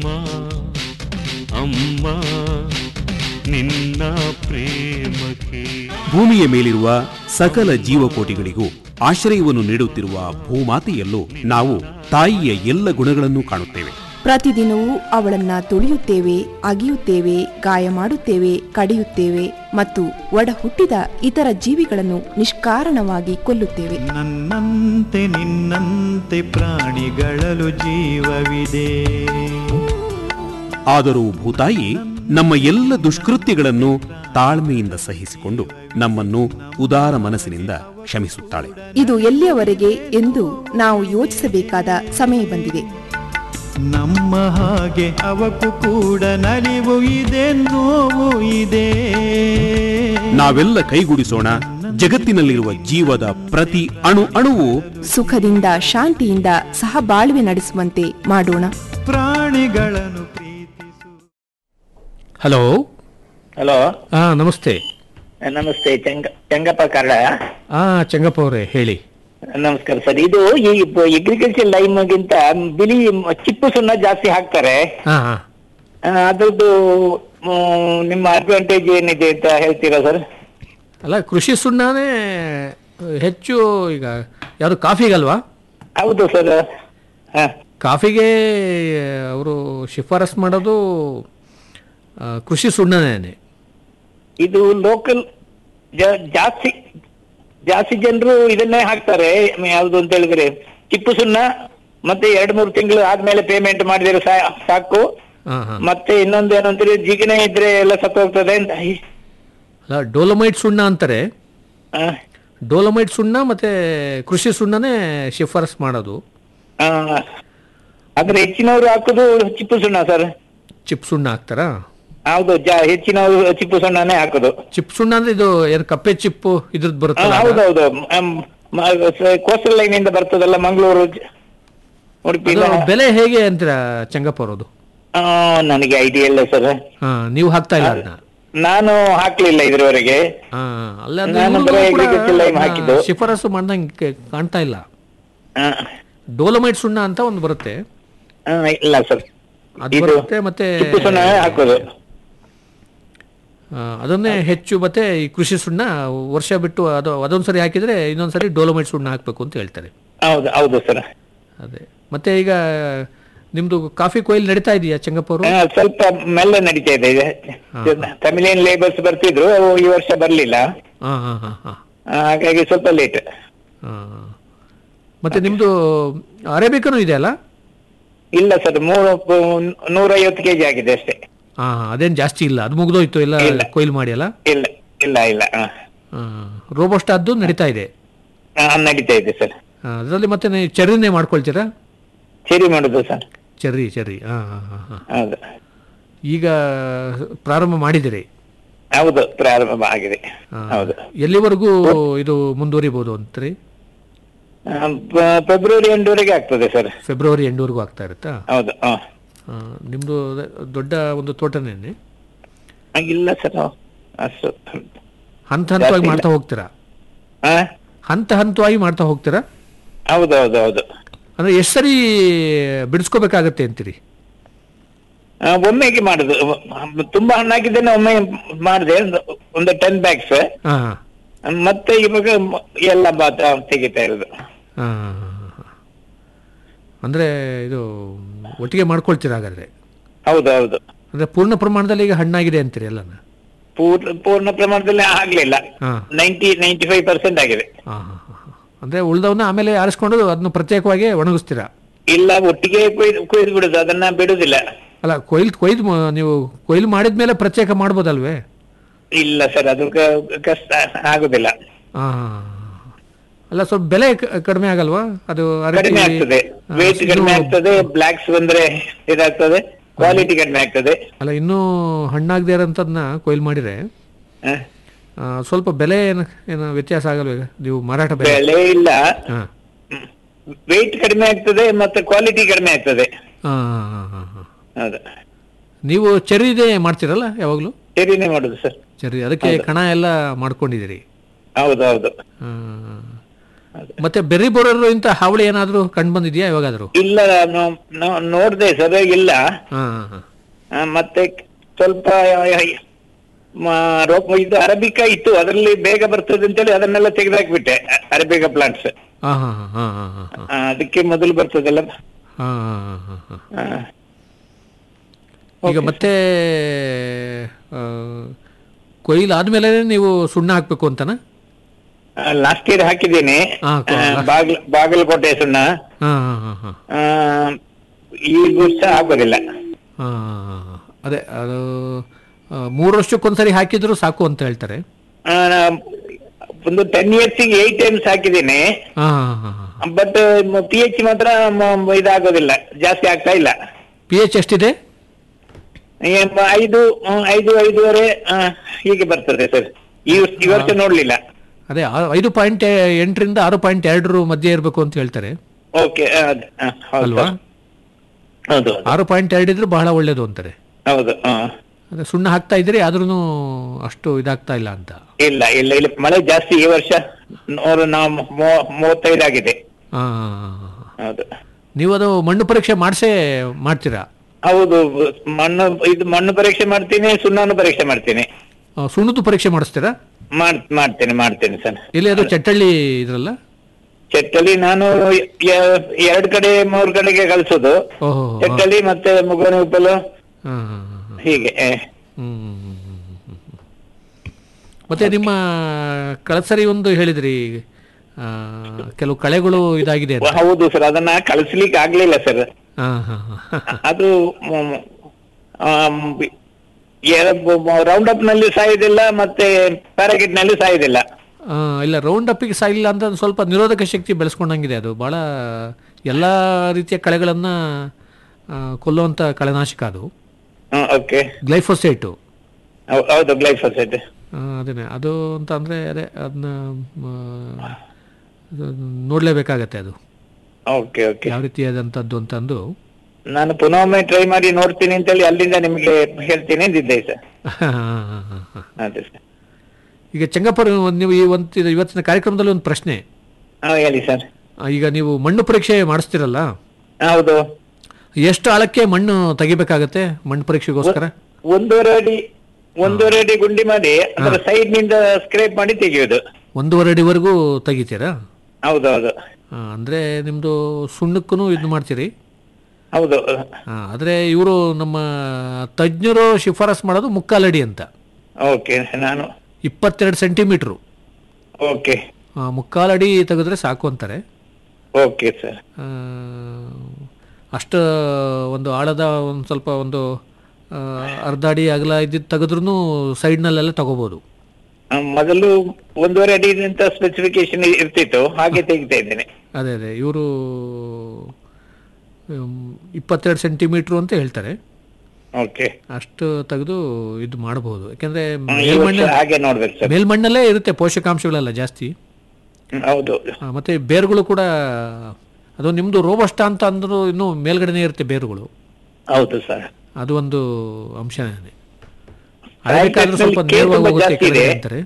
ಅಮ್ಮ ನಿನ್ನ ಪ್ರೇಮಕ್ಕೆ ಭೂಮಿಯ ಮೇಲಿರುವ ಸಕಲ ಜೀವಕೋಟಿಗಳಿಗೂ ಆಶ್ರಯವನ್ನು ನೀಡುತ್ತಿರುವ ಭೂಮಾತೆಯಲ್ಲೂ ನಾವು ತಾಯಿಯ ಎಲ್ಲ ಗುಣಗಳನ್ನು ಕಾಣುತ್ತೇವೆ ಪ್ರತಿದಿನವೂ ಅವಳನ್ನ ತುಳಿಯುತ್ತೇವೆ ಅಗಿಯುತ್ತೇವೆ ಗಾಯ ಮಾಡುತ್ತೇವೆ ಕಡಿಯುತ್ತೇವೆ ಮತ್ತು ಒಡ ಹುಟ್ಟಿದ ಇತರ ಜೀವಿಗಳನ್ನು ನಿಷ್ಕಾರಣವಾಗಿ ಕೊಲ್ಲುತ್ತೇವೆ ನನ್ನಂತೆ ನಿನ್ನಂತೆ ಪ್ರಾಣಿಗಳಲು ಜೀವವಿದೆ ಆದರೂ ಭೂತಾಯಿ ನಮ್ಮ ಎಲ್ಲ ದುಷ್ಕೃತ್ಯಗಳನ್ನು ತಾಳ್ಮೆಯಿಂದ ಸಹಿಸಿಕೊಂಡು ನಮ್ಮನ್ನು ಉದಾರ ಮನಸ್ಸಿನಿಂದ ಕ್ಷಮಿಸುತ್ತಾಳೆ ಇದು ಎಲ್ಲಿಯವರೆಗೆ ಎಂದು ನಾವು ಯೋಚಿಸಬೇಕಾದ ಸಮಯ ಬಂದಿದೆ ನಮ್ಮ ಹಾಗೆ ಅವಕ್ಕೂ ಕೂಡ ನಲಿವು ಇದೆ ನೋವು ಇದೆ ನಾವೆಲ್ಲ ಕೈಗೂಡಿಸೋಣ ಜಗತ್ತಿನಲ್ಲಿರುವ ಜೀವದ ಪ್ರತಿ ಅಣು ಅಣುವು ಸುಖದಿಂದ ಶಾಂತಿಯಿಂದ ಸಹಬಾಳ್ವೆ ನಡೆಸುವಂತೆ ಮಾಡೋಣ ಪ್ರಾಣಿಗಳನ್ನು ಪ್ರೀತಿಸು ಹಲೋ ಹಲೋ ಹಾ ನಮಸ್ತೆ ನಮಸ್ತೆ ಚಂಗ ಚಂಗಪ್ಪ ಕರಡ ಹಾ ಚೆಂಗಪ್ಪ ಅವರೇ ಹೇಳಿ ನಮಸ್ಕಾರ ಸರ್ ಇದು ಈ ಅಗ್ರಿಕಲ್ಚರ್ ಲೈಮ್ಗಿಂತ ಬಿಳಿ ಮ- ಚಿಪ್ಪು ಸುಣ್ಣ ಜಾಸ್ತಿ ಹಾಕ್ತಾರೆ ಹಾ ಹಾ ಆ, ಅದ್ರದ್ದು ಮ್, ನಿಮ್ಮ ಅಡ್ವಾಂಟೇಜ್ ಏನಿದೆ ಅಂತ ಹೇಳ್ತೀರಾ ಸರ್ ಅಲ್ಲ ಕೃಷಿ ಸುಣ್ಣನೇ ಹೆಚ್ಚು ಈಗ ಯಾವುದು ಕಾಫಿಗಲ್ವಾ ಹೌದು ಸರ್ ಹಾ ಕಾಫಿಗೆ ಅವರು ಶಿಫಾರಸ್ ಮಾಡೋದು ಆ, ಕೃಷಿ ಸುಣ್ಣನೇ ಇದು ಲೋಕಲ್ ಜಾಸ್ತಿ ಜಾಸ್ತಿ ಜನರು ಇದನ್ನೇ ಹಾಕ್ತಾರೆ ಮ್, ಯಾವ್ದು ಅಂತ ಹೇಳಿದ್ರೆ ಚಿಪ್ಪು ಸುಣ್ಣ ಮತ್ತೆ ಎರಡ್ ಮೂರು ತಿಂಗಳು ಆದ್ಮೇಲೆ ಪೇಮೆಂಟ್ ಮಾಡಿದ್ರೆ ಸಾ- ಸಾಕು ಹಾಂ ಹಾಂ ಮತ್ತೆ ಇನ್ನೊಂದು ಏನು ಅಂತಾರೆ ಜಿಗಣೆ ಇದ್ರೆ ಎಲ್ಲ ಸತ್ತು ಹೋಗ್ತದೆ ಅಂತ ಅಲ್ಲ ಡೋಲಮೈಟ್ ಸುಣ್ಣ ಅಂತಾರೆ ಆ, ಡೋಲಮೈಟ್ ಸುಣ್ಣ ಮತ್ತೆ ಕೃಷಿ ಸುಣ್ಣನೇ ಶಿಫಾರಸ್ ಮಾಡೋದು ಆ, ಆದ್ರೆ ಹೆಚ್ಚಿನವರು ಹಾಕುದು ಚಿಪ್ಪು ಸುಣ್ಣ ಸರ್ ಚಿಪ್ ಸುಣ್ಣ ಹಾಕ್ತಾರಾ ಹೌದು ಜಾ ಹೆಚ್ಚಿನವರು ಚಿಪ್ಪು ಸುಣ್ಣನೇ ಹಾಕುದು ಚಿಪ್ ಸುಣ್ಣ ಅಂದ್ರೆ ಇದು ಏನು ಕಪ್ಪೆ ಚಿಪ್ಪು ಇದ್ರದ್ದು ಆ, ಬರುತ್ತಲ್ಲ ಅದು? ಹೌದೌದು ಕೋಸ್ಟಲ್ ಲೈನ್ ಇಂದ ಬರ್ತದಲ್ಲ ಮಂಗಳೂರು ಜ- ಉಡುಪಿ ಅದು ಎಲ್ಲ. ಬೆಲೆ ಹೇಗೆ ಅಂತೀರಾ ಚಂಗಪ್ಪ ಅವರದು ಆ, ನನಗೆ ಐಡಿಯಾ ಇಲ್ಲ ಸರ್ ಹಾ ನೀವು ಹಾಕ್ತಾ ಇಲ್ಲ ಅದನ್ನ ನಾನು ಹಾಕ್ಲಿಲ್ಲ ಇದ್ರವರೆಗೆ ಹಾ ಅಲ್ಲ ನಾನು ಬರೀ agriculture lime ಹಾಕಿದ್ದು. ಶಿಫಾರಸು ಮಾಡ್ದಂಗೆ ಕಾಣ್ತಾ ಇಲ್ಲ ಆ, ಡೋಲಮೈಟ್ ಸುಣ್ಣ ಅಂತ ಒಂದು ಬರುತ್ತೆ ಆ, ಇಲ್ಲ ಸರ್ ಅದು ಇದು ಬರುತ್ತೆ ಮತ್ತೆ ಚಿಪ್ಪು ಸುಣ್ಣ ಹಾಕೋದು ಆ, ಅದನ್ನೇ ಹೆಚ್ಚು ಮತ್ತೆ ಈ ಕೃಷಿ ಸುಣ್ಣ ವರ್ಷ ಬಿಟ್ಟು ಅದು ಅದೊಂದ್ಸರಿ ಹಾಕಿದ್ರೆ ಇನ್ನೊಂದ್ಸರಿ ಡೋಲಮೈಟ್ ಸುಣ್ಣ ಹಾಕ್ಬೇಕು ಅಂತ ಹೇಳ್ತಾರೆ ಹೌದು ಹೌದು ಸರ್ ಅದೇ ಮತ್ತೆ ಈಗ ನಿಮ್ದು ಕಾಫಿ ಕೊಯ್ಲು ನಡೀತಾ ಇದೆಯಾ ಚಂಗಪ್ಪ ಅವರು ಆ, ಸ್ವಲ್ಪ ಮೆಲ್ಲ ನಡೀತಾ ಇದೆ ತಮಿಳಿಯನ್ ಲೇಬರ್ಸ್ ಬರ್ತಿದ್ರು ಅವು ಈ ವರ್ಷ ಬರ್ಲಿಲ್ಲ ಹಾ ಹಾ ಹಾ ಹಾ ಆ, ಹಾಗಾಗಿ ಸ್ವಲ್ಪ ಲೇಟ್ ಹಾ. ಮತ್ತೆ ನಿಮ್ದು ಅರೇಬಿಕನು ಇದೆ ಅಲ್ಲ ಇಲ್ಲ ಸರ್ ಮೂರು ನೂರೈವತ್ತು ಕೆಜಿ ಆಗಿದೆ ಅಷ್ಟೇ ಹಾ ಅದೇನು ಜಾಸ್ತಿ ಇಲ್ಲ ಅದು ಮುಗ್ದೋಯ್ತು ಎಲ್ಲ ಇಲ್ಲ. ಕೊಯ್ಲು ಮಾಡಿ ಅಲ್ಲ ಇಲ್ಲ ಇಲ್ಲ ಇಲ್ಲ ರೋಬೋಸ್ಟ್ ಅದು ನಡೀತಾ ಇದೆ ನಡೀತಾ ಇದೆ ಸರ್ ಅದರಲ್ಲಿ ಮತ್ತೆ ನೀವು ಚೆರ್ರಿನೇ ಮಾಡ್ಕೊಳ್ತೀರಾ ಸರಿ ಮಾಡುದು ಸರ್ ಚೆರ್ರಿ ಚೆರ್ರಿ ಹಾ ಹಾ ಹಾ ಹಾ ಹೌದು ಈಗ ಪ್ರಾರಂಭ ಮಾಡಿದಿರಿ ಹೌದು ಪ್ರಾರಂಭ ಆಗಿದೆ ಆ, ಹೌದು ಎಲ್ಲಿವರೆಗೂ ಇದು ಮುಂದುವರಿಬಹುದು ಅಂತ್ರಿ ಆ, ಫ- ಫೆಬ್ರವರಿ ಎಂಟುವರೆಗೆ ಆಗ್ತದೆ ಸರ್ ಫೆಬ್ರವರಿ ಎಂಡ್ವರೆಗೂ ಆಗ್ತಾ ಇರುತ್ತಾ ಹೌದು ಹ. ಆ, ನಿಮ್ದು ಅದೇ ದೊಡ್ಡ ಒಂದು ತೋಟನೇನೆ ಆ, ಇಲ್ಲ ಸರ್ ಅಷ್ಟು ಹಂತ ಹಂತವಾಗಿ ಜಾಸ್ತಿ ಮಾಡ್ತಾ ಹೋಗ್ತೀರಾ ಆ? ಹಂತ ಹಂತವಾಗಿ ಮಾಡ್ತಾ ಹೋಗ್ತೀರಾ ಹೌದು ಹೌದು ಹೌದು ಅಂದ್ರೆ ಎಷ್ಟು ಸರಿ ಬಿಡಿಸ್ಕೋಬೇಕಾಗತ್ತೆ ಅಂತೀರಿ ಆ, ಒಮ್ಮೆಗೆ ಮಾಡುದು ತುಂಬಾ ಹಣ್ಣಾಗಿದ್ದೇನೆ ಒಮ್ಮೆ ಮಾಡಿದೆ ಒಂದು ಟೆನ್ ಬ್ಯಾಗ್ಸ್ ಹಾ ಮತ್ತೆ ಇವಾಗ ಮ- ಎಲ್ಲ ಬಾತ ತೆಗಿತಾ ಇರೋದು ಹಾ ಅಂದ್ರೆ ಇದು ಒಟ್ಟಿಗೆ ಮಾಡ್ಕೊಳ್ತೀರಾ ಹಾಗಾದ್ರೆ ಹೌದು ಹೌದು ಅಂದ್ರೆ ಪೂರ್ಣ ಪ್ರಮಾಣದಲ್ಲಿ ಈಗ ಹಣ್ಣಾಗಿದೆ ಅಂತೀರಿ ಎಲ್ಲನ ಪೂರ್ಣ ಪೂರ್ಣ ಪ್ರಮಾಣದಲ್ಲಿ ಆಗ್ಲಿಲ್ಲ ಹಾ ನೈಂಟಿ ನೈಂಟಿ ಫೈವ್ ಪರ್ಸೆಂಟ್ ಆಗಿದೆ ಹಾ ಹಾ ಹಾ, ಹಾ. ಅಂದ್ರೆ ಉಳ್ದವನ್ನ ಆಮೇಲೆ ಆರಿಸ್ಕೊಂಡು ಅದನ್ನು ಪ್ರತ್ಯೇಕವಾಗಿ ಒಣಗಿಸ್ತೀರಾ ಇಲ್ಲ ಒಟ್ಟಿಗೆ ಕೊಯ್ದು ಕೊಯ್ದು ಬಿಡುದು ಅದನ್ನ ಬಿಡುದಿಲ್ಲ ಅಲ್ಲ ಕೊಯ್ಲು ಕೊಯ್ದು ಮ- ನೀವು ಕೊಯ್ಲು ಮಾಡಿದ್ಮೇಲೆ ಪ್ರತ್ಯೇಕ ಮಾಡ್ಬೋದಲ್ವೇ ಇಲ್ಲ ಸರ್ ಅದು ಕ- ಕಷ್ಟ ಆಗುದಿಲ್ಲ ಹಾ ಅಲ್ಲ ಸ್ವಲ್ಪ ಬೆಲೆ ಕ- ಕಡಿಮೆ ಆಗಲ್ವಾ ಅದು ಅರಟಿ- ಕಡಿಮೆ ಆಗ್ತದೆ ಆ, ವೇಟ್ ಇನ್ನು- ಕಡಿಮೆ ಆಗ್ತದೆ ಬ್ಲಾಕ್ಸ್ ಬಂದ್ರೆ ಇದಾಗ್ತದೆ ಕ್ವಾಲಿಟಿ ಕಡಿಮೆ ಆಗ್ತದೆ ಅಲ್ಲ ಇನ್ನೂ ಹಣ್ಣಾಗದೇ ಇರೋಂಥದ್ದನ್ನ ಕೊಯ್ಲು ಮಾಡಿದ್ರೆ ಹ. ಆ, ಸ್ವಲ್ಪ ಬೆಲೆ ಏನು ಏನು ವ್ಯತ್ಯಾಸ ಆಗಲ್ವ ಈಗ? ನೀವು ಮಾರಾಟ ಬೆಲೆ ಬೆಲೆ ಇಲ್ಲ ಹಾ ವೇಟ್ ಕಡಿಮೆ ಆಗ್ತದೆ ಮತ್ತೆ ಕ್ವಾಲಿಟಿ ಕಡಿಮೆ ಆಗ್ತದೆ ಹಾ, ಹಾ, ಹಾ, ಹಾ. ಹೌದು ನೀವು ಚೆರ್ರಿದೇ ಮಾಡ್ತೀರಲ್ಲ ಯಾವಾಗಲೂ ಸರಿನೇ ಮಾಡುದು ಸರ್ ಚೆರ್ರಿ ಅದಕ್ಕೆ ಕಣ ಎಲ್ಲ ಮಾಡ್ಕೊಂಡಿದ್ದೀರಿ ಹೌದು ಹೌದು ಹಾ. ಮತ್ತೆ ಬೆರ್ರಿ ಬೋರರು ಇಂಥ ಹಾವಳಿ ಏನಾದರೂ ಕಂಡು ಬಂದಿದ್ಯಾ ಯಾವಾಗಾದರೂ ಇಲ್ಲ ನೋ- ನೋ- ನೋಡ್ದೆ ಸರ್ ಇಲ್ಲ ಹಾ ಹಾ ಹಾ ಆ, ಮತ್ತೆ ಸ್ವಲ್ಪ ಮ- ರೋ- ಇದು ಅರಬಿಕಾ ಇತ್ತು ಅದರಲ್ಲಿ ಬೇಗ ಬರ್ತದೆ ಅಂತೇಳಿ ಅದನ್ನೆಲ್ಲ ತೆಗೆದಾಕ್ಬಿಟ್ಟೆ ಅ- ಅರಬಿಕಾ ಪ್ಲಾಂಟ್ಸ್ ಹಾ ಹಾ ಹಾ ಹಾ ಹಾ ಹಾ ಅದಕ್ಕೆ ಮೊದಲು ಬರ್ತದಲ್ಲ ಹಾ ಹಾ ಹಾ ಹಾ ಆ, ಈಗ ಮತ್ತೆ ಆ, ಕೊಯ್ಲು ಆದ್ಮೇಲೆ ನೀವು ಸುಣ್ಣ ಹಾಕ್ಬೇಕು ಅಂತನಾ ಲಾಸ್ಟ್ ಇಯರ್ ಹಾಕಿದ್ದೀನಿ ಹಾ, ಕೊ- ಆ, ಬಾಗಲ ಬಾಗಲಕೋಟೆ ಸುಣ್ಣ ಹಾ ಹಾ ಹಾ ಹಾ ಆ, ಈ ವರ್ಷ ಆಗೋದಿಲ್ಲ ಹಾ, ಅದೇ ಅದು ಆ, ಮೂರು ವರ್ಷಕ್ಕೊಂದ್ಸರಿ ಹಾಕಿದ್ರು ಸಾಕು ಅಂತ ಹೇಳ್ತಾರೆ ಆ, ಒಂದು ಟೆನ್ ಇಯರ್ಸ್ ಏಟ್ ಟೈಮ್ಸ್ ಹಾಕಿದ್ದೀನಿ ಹಾ ಹಾ ಹಾ ಬಟ್ ಪಿ ಎಚ್ ಮಾತ್ರ ಮ- ಮ- ಇದಾಗೋದಿಲ್ಲ ಜಾಸ್ತಿ ಆಗ್ತಾ ಇಲ್ಲ ಪಿ ಎಚ್ ಎಷ್ಟಿದೆ ಏನ್ ಐದು ಹ್ಮ್, ಐದು ಐದೂವರೆ ಆ, ಹೀಗೆ ಬರ್ತದೆ ಸರ್ ಈ ವರ್ಷ- ಈ ವರ್ಷ ನೋಡ್ಲಿಲ್ಲ ಅದೇ ಆ- ಐದು ಪಾಯಿಂಟ್ ಎಂಟರಿಂದ ಆರು ಪಾಯಿಂಟ್ ಎರಡರ ಮಧ್ಯೆ ಇರಬೇಕು ಅಂತ ಹೇಳ್ತಾರೆ ಓಕೆ ಹೌದು ಅಲ್ವಾ ಸರ್. ಹೌದು ಹೌದು. ಆರು ಪಾಯಿಂಟ್ ಎರಡು ಇದ್ರೆ ಬಹಳ ಒಳ್ಳೇದು ಅಂತಾರೆ ಹೌದು ಹಾ. ಅದೇ ಸುಣ್ಣ ಹಾಕ್ತಾ ಇದ್ರಿ ಆದ್ರೂ ಅಷ್ಟು ಇದಾಗ್ತಾ ಇಲ್ಲ ಅಂತ ಇಲ್ಲ ಇಲ್ಲ ಇಲ್ಲಿ ಮಳೆ ಜಾಸ್ತಿ ಈ ವರ್ಷ ನೂರ ನಾವು ಮೂವತ್ತೈದು ಆಗಿದೆ ಆ, ಹೌದು ನೀವು ಅದು ಮಣ್ಣು ಪರೀಕ್ಷೆ ಮಾಡಿಸೇ ಮಾಡ್ತೀರಾ ಹೌದು ಮಣ್ಣು ಇದು ಮಣ್ಣು ಪರೀಕ್ಷೆ ಮಾಡ್ತೀನಿ ಸುಣ್ಣನು ಪರೀಕ್ಷೆ ಮಾಡ್ತೀನಿ ಆ, ಸುಣ್ಣದ್ದು ಪರೀಕ್ಷೆ ಮಾಡಿಸ್ತೀರಾ ಮಾಡ್ ಮಾಡ್ತೇನೆ ಮಾಡ್ತೇನೆ ಸರ್ ಇಲ್ಲಿ ಅದು ಚಟ್ಟಳ್ಳಿ ಇದ್ರಲ್ಲ ಚಟ್ಟಲಿ ನಾನು ಎ- ಎರಡ್ ಕಡೆ ಮೂರ್ ಕಡೆಗೆ ಕಳ್ಸೋದು ಓಹೋ ಚಟ್ಟಲಿ ಮತ್ತೆ ಮುಗೋನಿ ಉಪ್ಪಲು ಹಾಂ ಹಾಂ ಹಾಂ ಹೀಗೆ ಏ. ಮತ್ತೆ ನಿಮ್ಮ ಕಳಸರಿ ಒಂದು ಹೇಳಿದ್ರಿ ಆ, ಕೆಲವು ಕಳೆಗಳು ಇದಾಗಿದೆ ಅಂತ ಹೌದು ಸರ್ ಅದನ್ನ ಕಳಿಸ್ಲಿಕ್ಕೆ ಆಗ್ಲಿಲ್ಲ ಸರ್ ಹಾ ಹಾ ಹಾ ಅದು ರೌಂಡ್ ಅಪ್ ನಲ್ಲಿ ಸಾಯುದಿಲ್ಲ ಮತ್ತೆ ಪ್ಯಾರಾಗಿಟ್ ನಲ್ಲಿ ಸಾಯುದಿಲ್ಲ ಆ, ಇಲ್ಲ ರೌಂಡ್ ಅಪ್ಪಿಗೆ ಸಾಯಿಲ್ಲ ಅಂತ ಅದು ಸ್ವಲ್ಪ ನಿರೋಧಕ ಶಕ್ತಿ ಬೆಳೆಸ್ಕೊಂಡಂಗಿದೆ ಅದು ಭಾಳ ಎಲ್ಲ ರೀತಿಯ ಕಳೆಗಳನ್ನು ಕೊಲ್ಲುವಂಥ ಕಳೆನಾಶಕ ಅದು ಓಕೆ ಗ್ಲೈಫೋಸೇಟು ಹೌದು ಗ್ಲೈಫೋಸೈಟ್ ಅದೇನೆ ಅದು ಅಂತ ಅಂದರೆ ಅದೇ ಅದನ್ನ ನೋಡಲೇಬೇಕಾಗತ್ತೆ ಅದು ಓಕೆ ಓಕೆ ಯಾವ ರೀತಿಯಾದಂಥದ್ದು ಅಂತಂದು ನಾನು ಪುನಃ ಒಮ್ಮೆ ಟ್ರೈ ಮಾಡಿ ನೋಡ್ತೀನಿ ಅಂತೇಳಿ ಅಲ್ಲಿಂದ ನಿಮಗೆ ಹೇಳ್ತೀನಿ ಅಂದಿದ್ದೆ ಸರ್ ಅದೇ ಸರ್ ಈಗ ಚೆಂಗಪ್ಪರು ಒಂದು ನೀವು ಈ ಒಂದು ಇವತ್ತಿನ ಕಾರ್ಯಕ್ರಮದಲ್ಲಿ ಒಂದು ಪ್ರಶ್ನೆ ಹಾ ಹೇಳಿ ಸರ್ ಆ, ಈಗ ನೀವು ಮಣ್ಣು ಪರೀಕ್ಷೆ ಮಾಡಿಸ್ತೀರಲ್ಲ ಹೌದು ಎಷ್ಟು ಆಳಕ್ಕೆ ಮಣ್ಣು ತೆಗಿಬೇಕಾಗತ್ತೆ ಮಣ್ಣು ಪರೀಕ್ಷೆಗೋಸ್ಕರ ಒಂದೂವರೆ ಅಡಿ ಒಂದೂವರೆ ಅಡಿ ಗುಂಡಿ ಮಾಡಿ ಅದರ ಸೈಡ್ ನಿಂದ ಸ್ಕ್ರೇಪ್ ಮಾಡಿ ತೆಗೆಯೋದು ಒಂದೂವರೆ ಅಡಿವರೆಗೂ ತೆಗಿತೀರಾ ಹೌದು ಹೌದು ಆ, ಅಂದ್ರೆ ನಿಮ್ಮದು ಸುಣ್ಣಕ್ಕೂ ಇದು ಮಾಡ್ತೀರಿ ಹೌದು ಆ, ಆದರೆ ಇವರು ನಮ್ಮ ತಜ್ಞರು ಶಿಫಾರಸ್ ಮಾಡೋದು ಮುಕ್ಕಾಲಡಿ ಅಂತ ಓಕೆ ನಾನು ಇಪ್ಪತ್ತೆರಡು ಸೆಂಟಿಮೀಟ್ರು ಓಕೆ ಆ, ಮುಕ್ಕಾಲಡಿ ತೆಗೆದ್ರೆ ಸಾಕು ಅಂತಾರೆ ಓಕೆ ಸರ್ ಆ, ಅಷ್ಟು ಒಂದು ಆಳದ ಒಂದು ಸ್ವಲ್ಪ ಒಂದು ಆ, ಅರ್ಧ ಅಡಿ ಅಗಲ ಇದ್ದಿದ್ದು ತೆಗೆದ್ರೂ ಸೈಡ್ನಲ್ಲೆಲ್ಲ ತಗೋಬೋದು ಮೊದಲು ಒಂದೂವರೆ ಅಡಿ ಅಂತ ಸ್ಪೆಸಿಫಿಕೇಶನ್ ಇರ್ತಿತ್ತು ಹಾಗೆ ತೆಗಿತಾ ಇದ್ದೇನೆ ಅದೇ ಅದೇ ಇವರು ಇಪ್ಪತ್ತೆರಡು ಸೆಂಟಿಮೀಟ್ರು ಅಂತ ಹೇಳ್ತಾರೆ ಓಕೆ ಅಷ್ಟು ತೆಗೆದು ಇದು ಮಾಡಬಹುದು ಯಾಕಂದ್ರೆ ಈ ವರ್ಷ ಮೇಲ್ಮಣ್ಣ ಹಾಗೆ ನೋಡ್ಬೇಕು ಸರ್ ಮೇಲ್ಮಣ್ಣಲ್ಲೇ ಇರುತ್ತೆ ಪೋಷಕಾಂಶಗಳೆಲ್ಲ ಜಾಸ್ತಿ ಹ್ಮ್, ಹೌದು ಆ, ಮತ್ತೆ ಬೇರುಗಳು ಕೂಡ ಅದು ನಿಮ್ಮದು ರೋಬಸ್ಟ ಅಂತ ಅಂದ್ರೂ ಇನ್ನೂ ಮೇಲ್ಗಡೆನೇ ಇರುತ್ತೆ ಬೇರುಗಳು ಹೌದು ಸರ್ ಅದು ಒಂದು ಅಂಶನೇ ಅರಬೇಕಾದ್ರೂ ಸ್ವಲ್ಪ ಕೆ ನೇರವಾಗಿ ತುಂಬಾ ಹೋಗುತ್ತೆ ಜಾಸ್ತಿ ಕೆಳಗಡೆ ಇದೆ. ಅಂತಾರೆ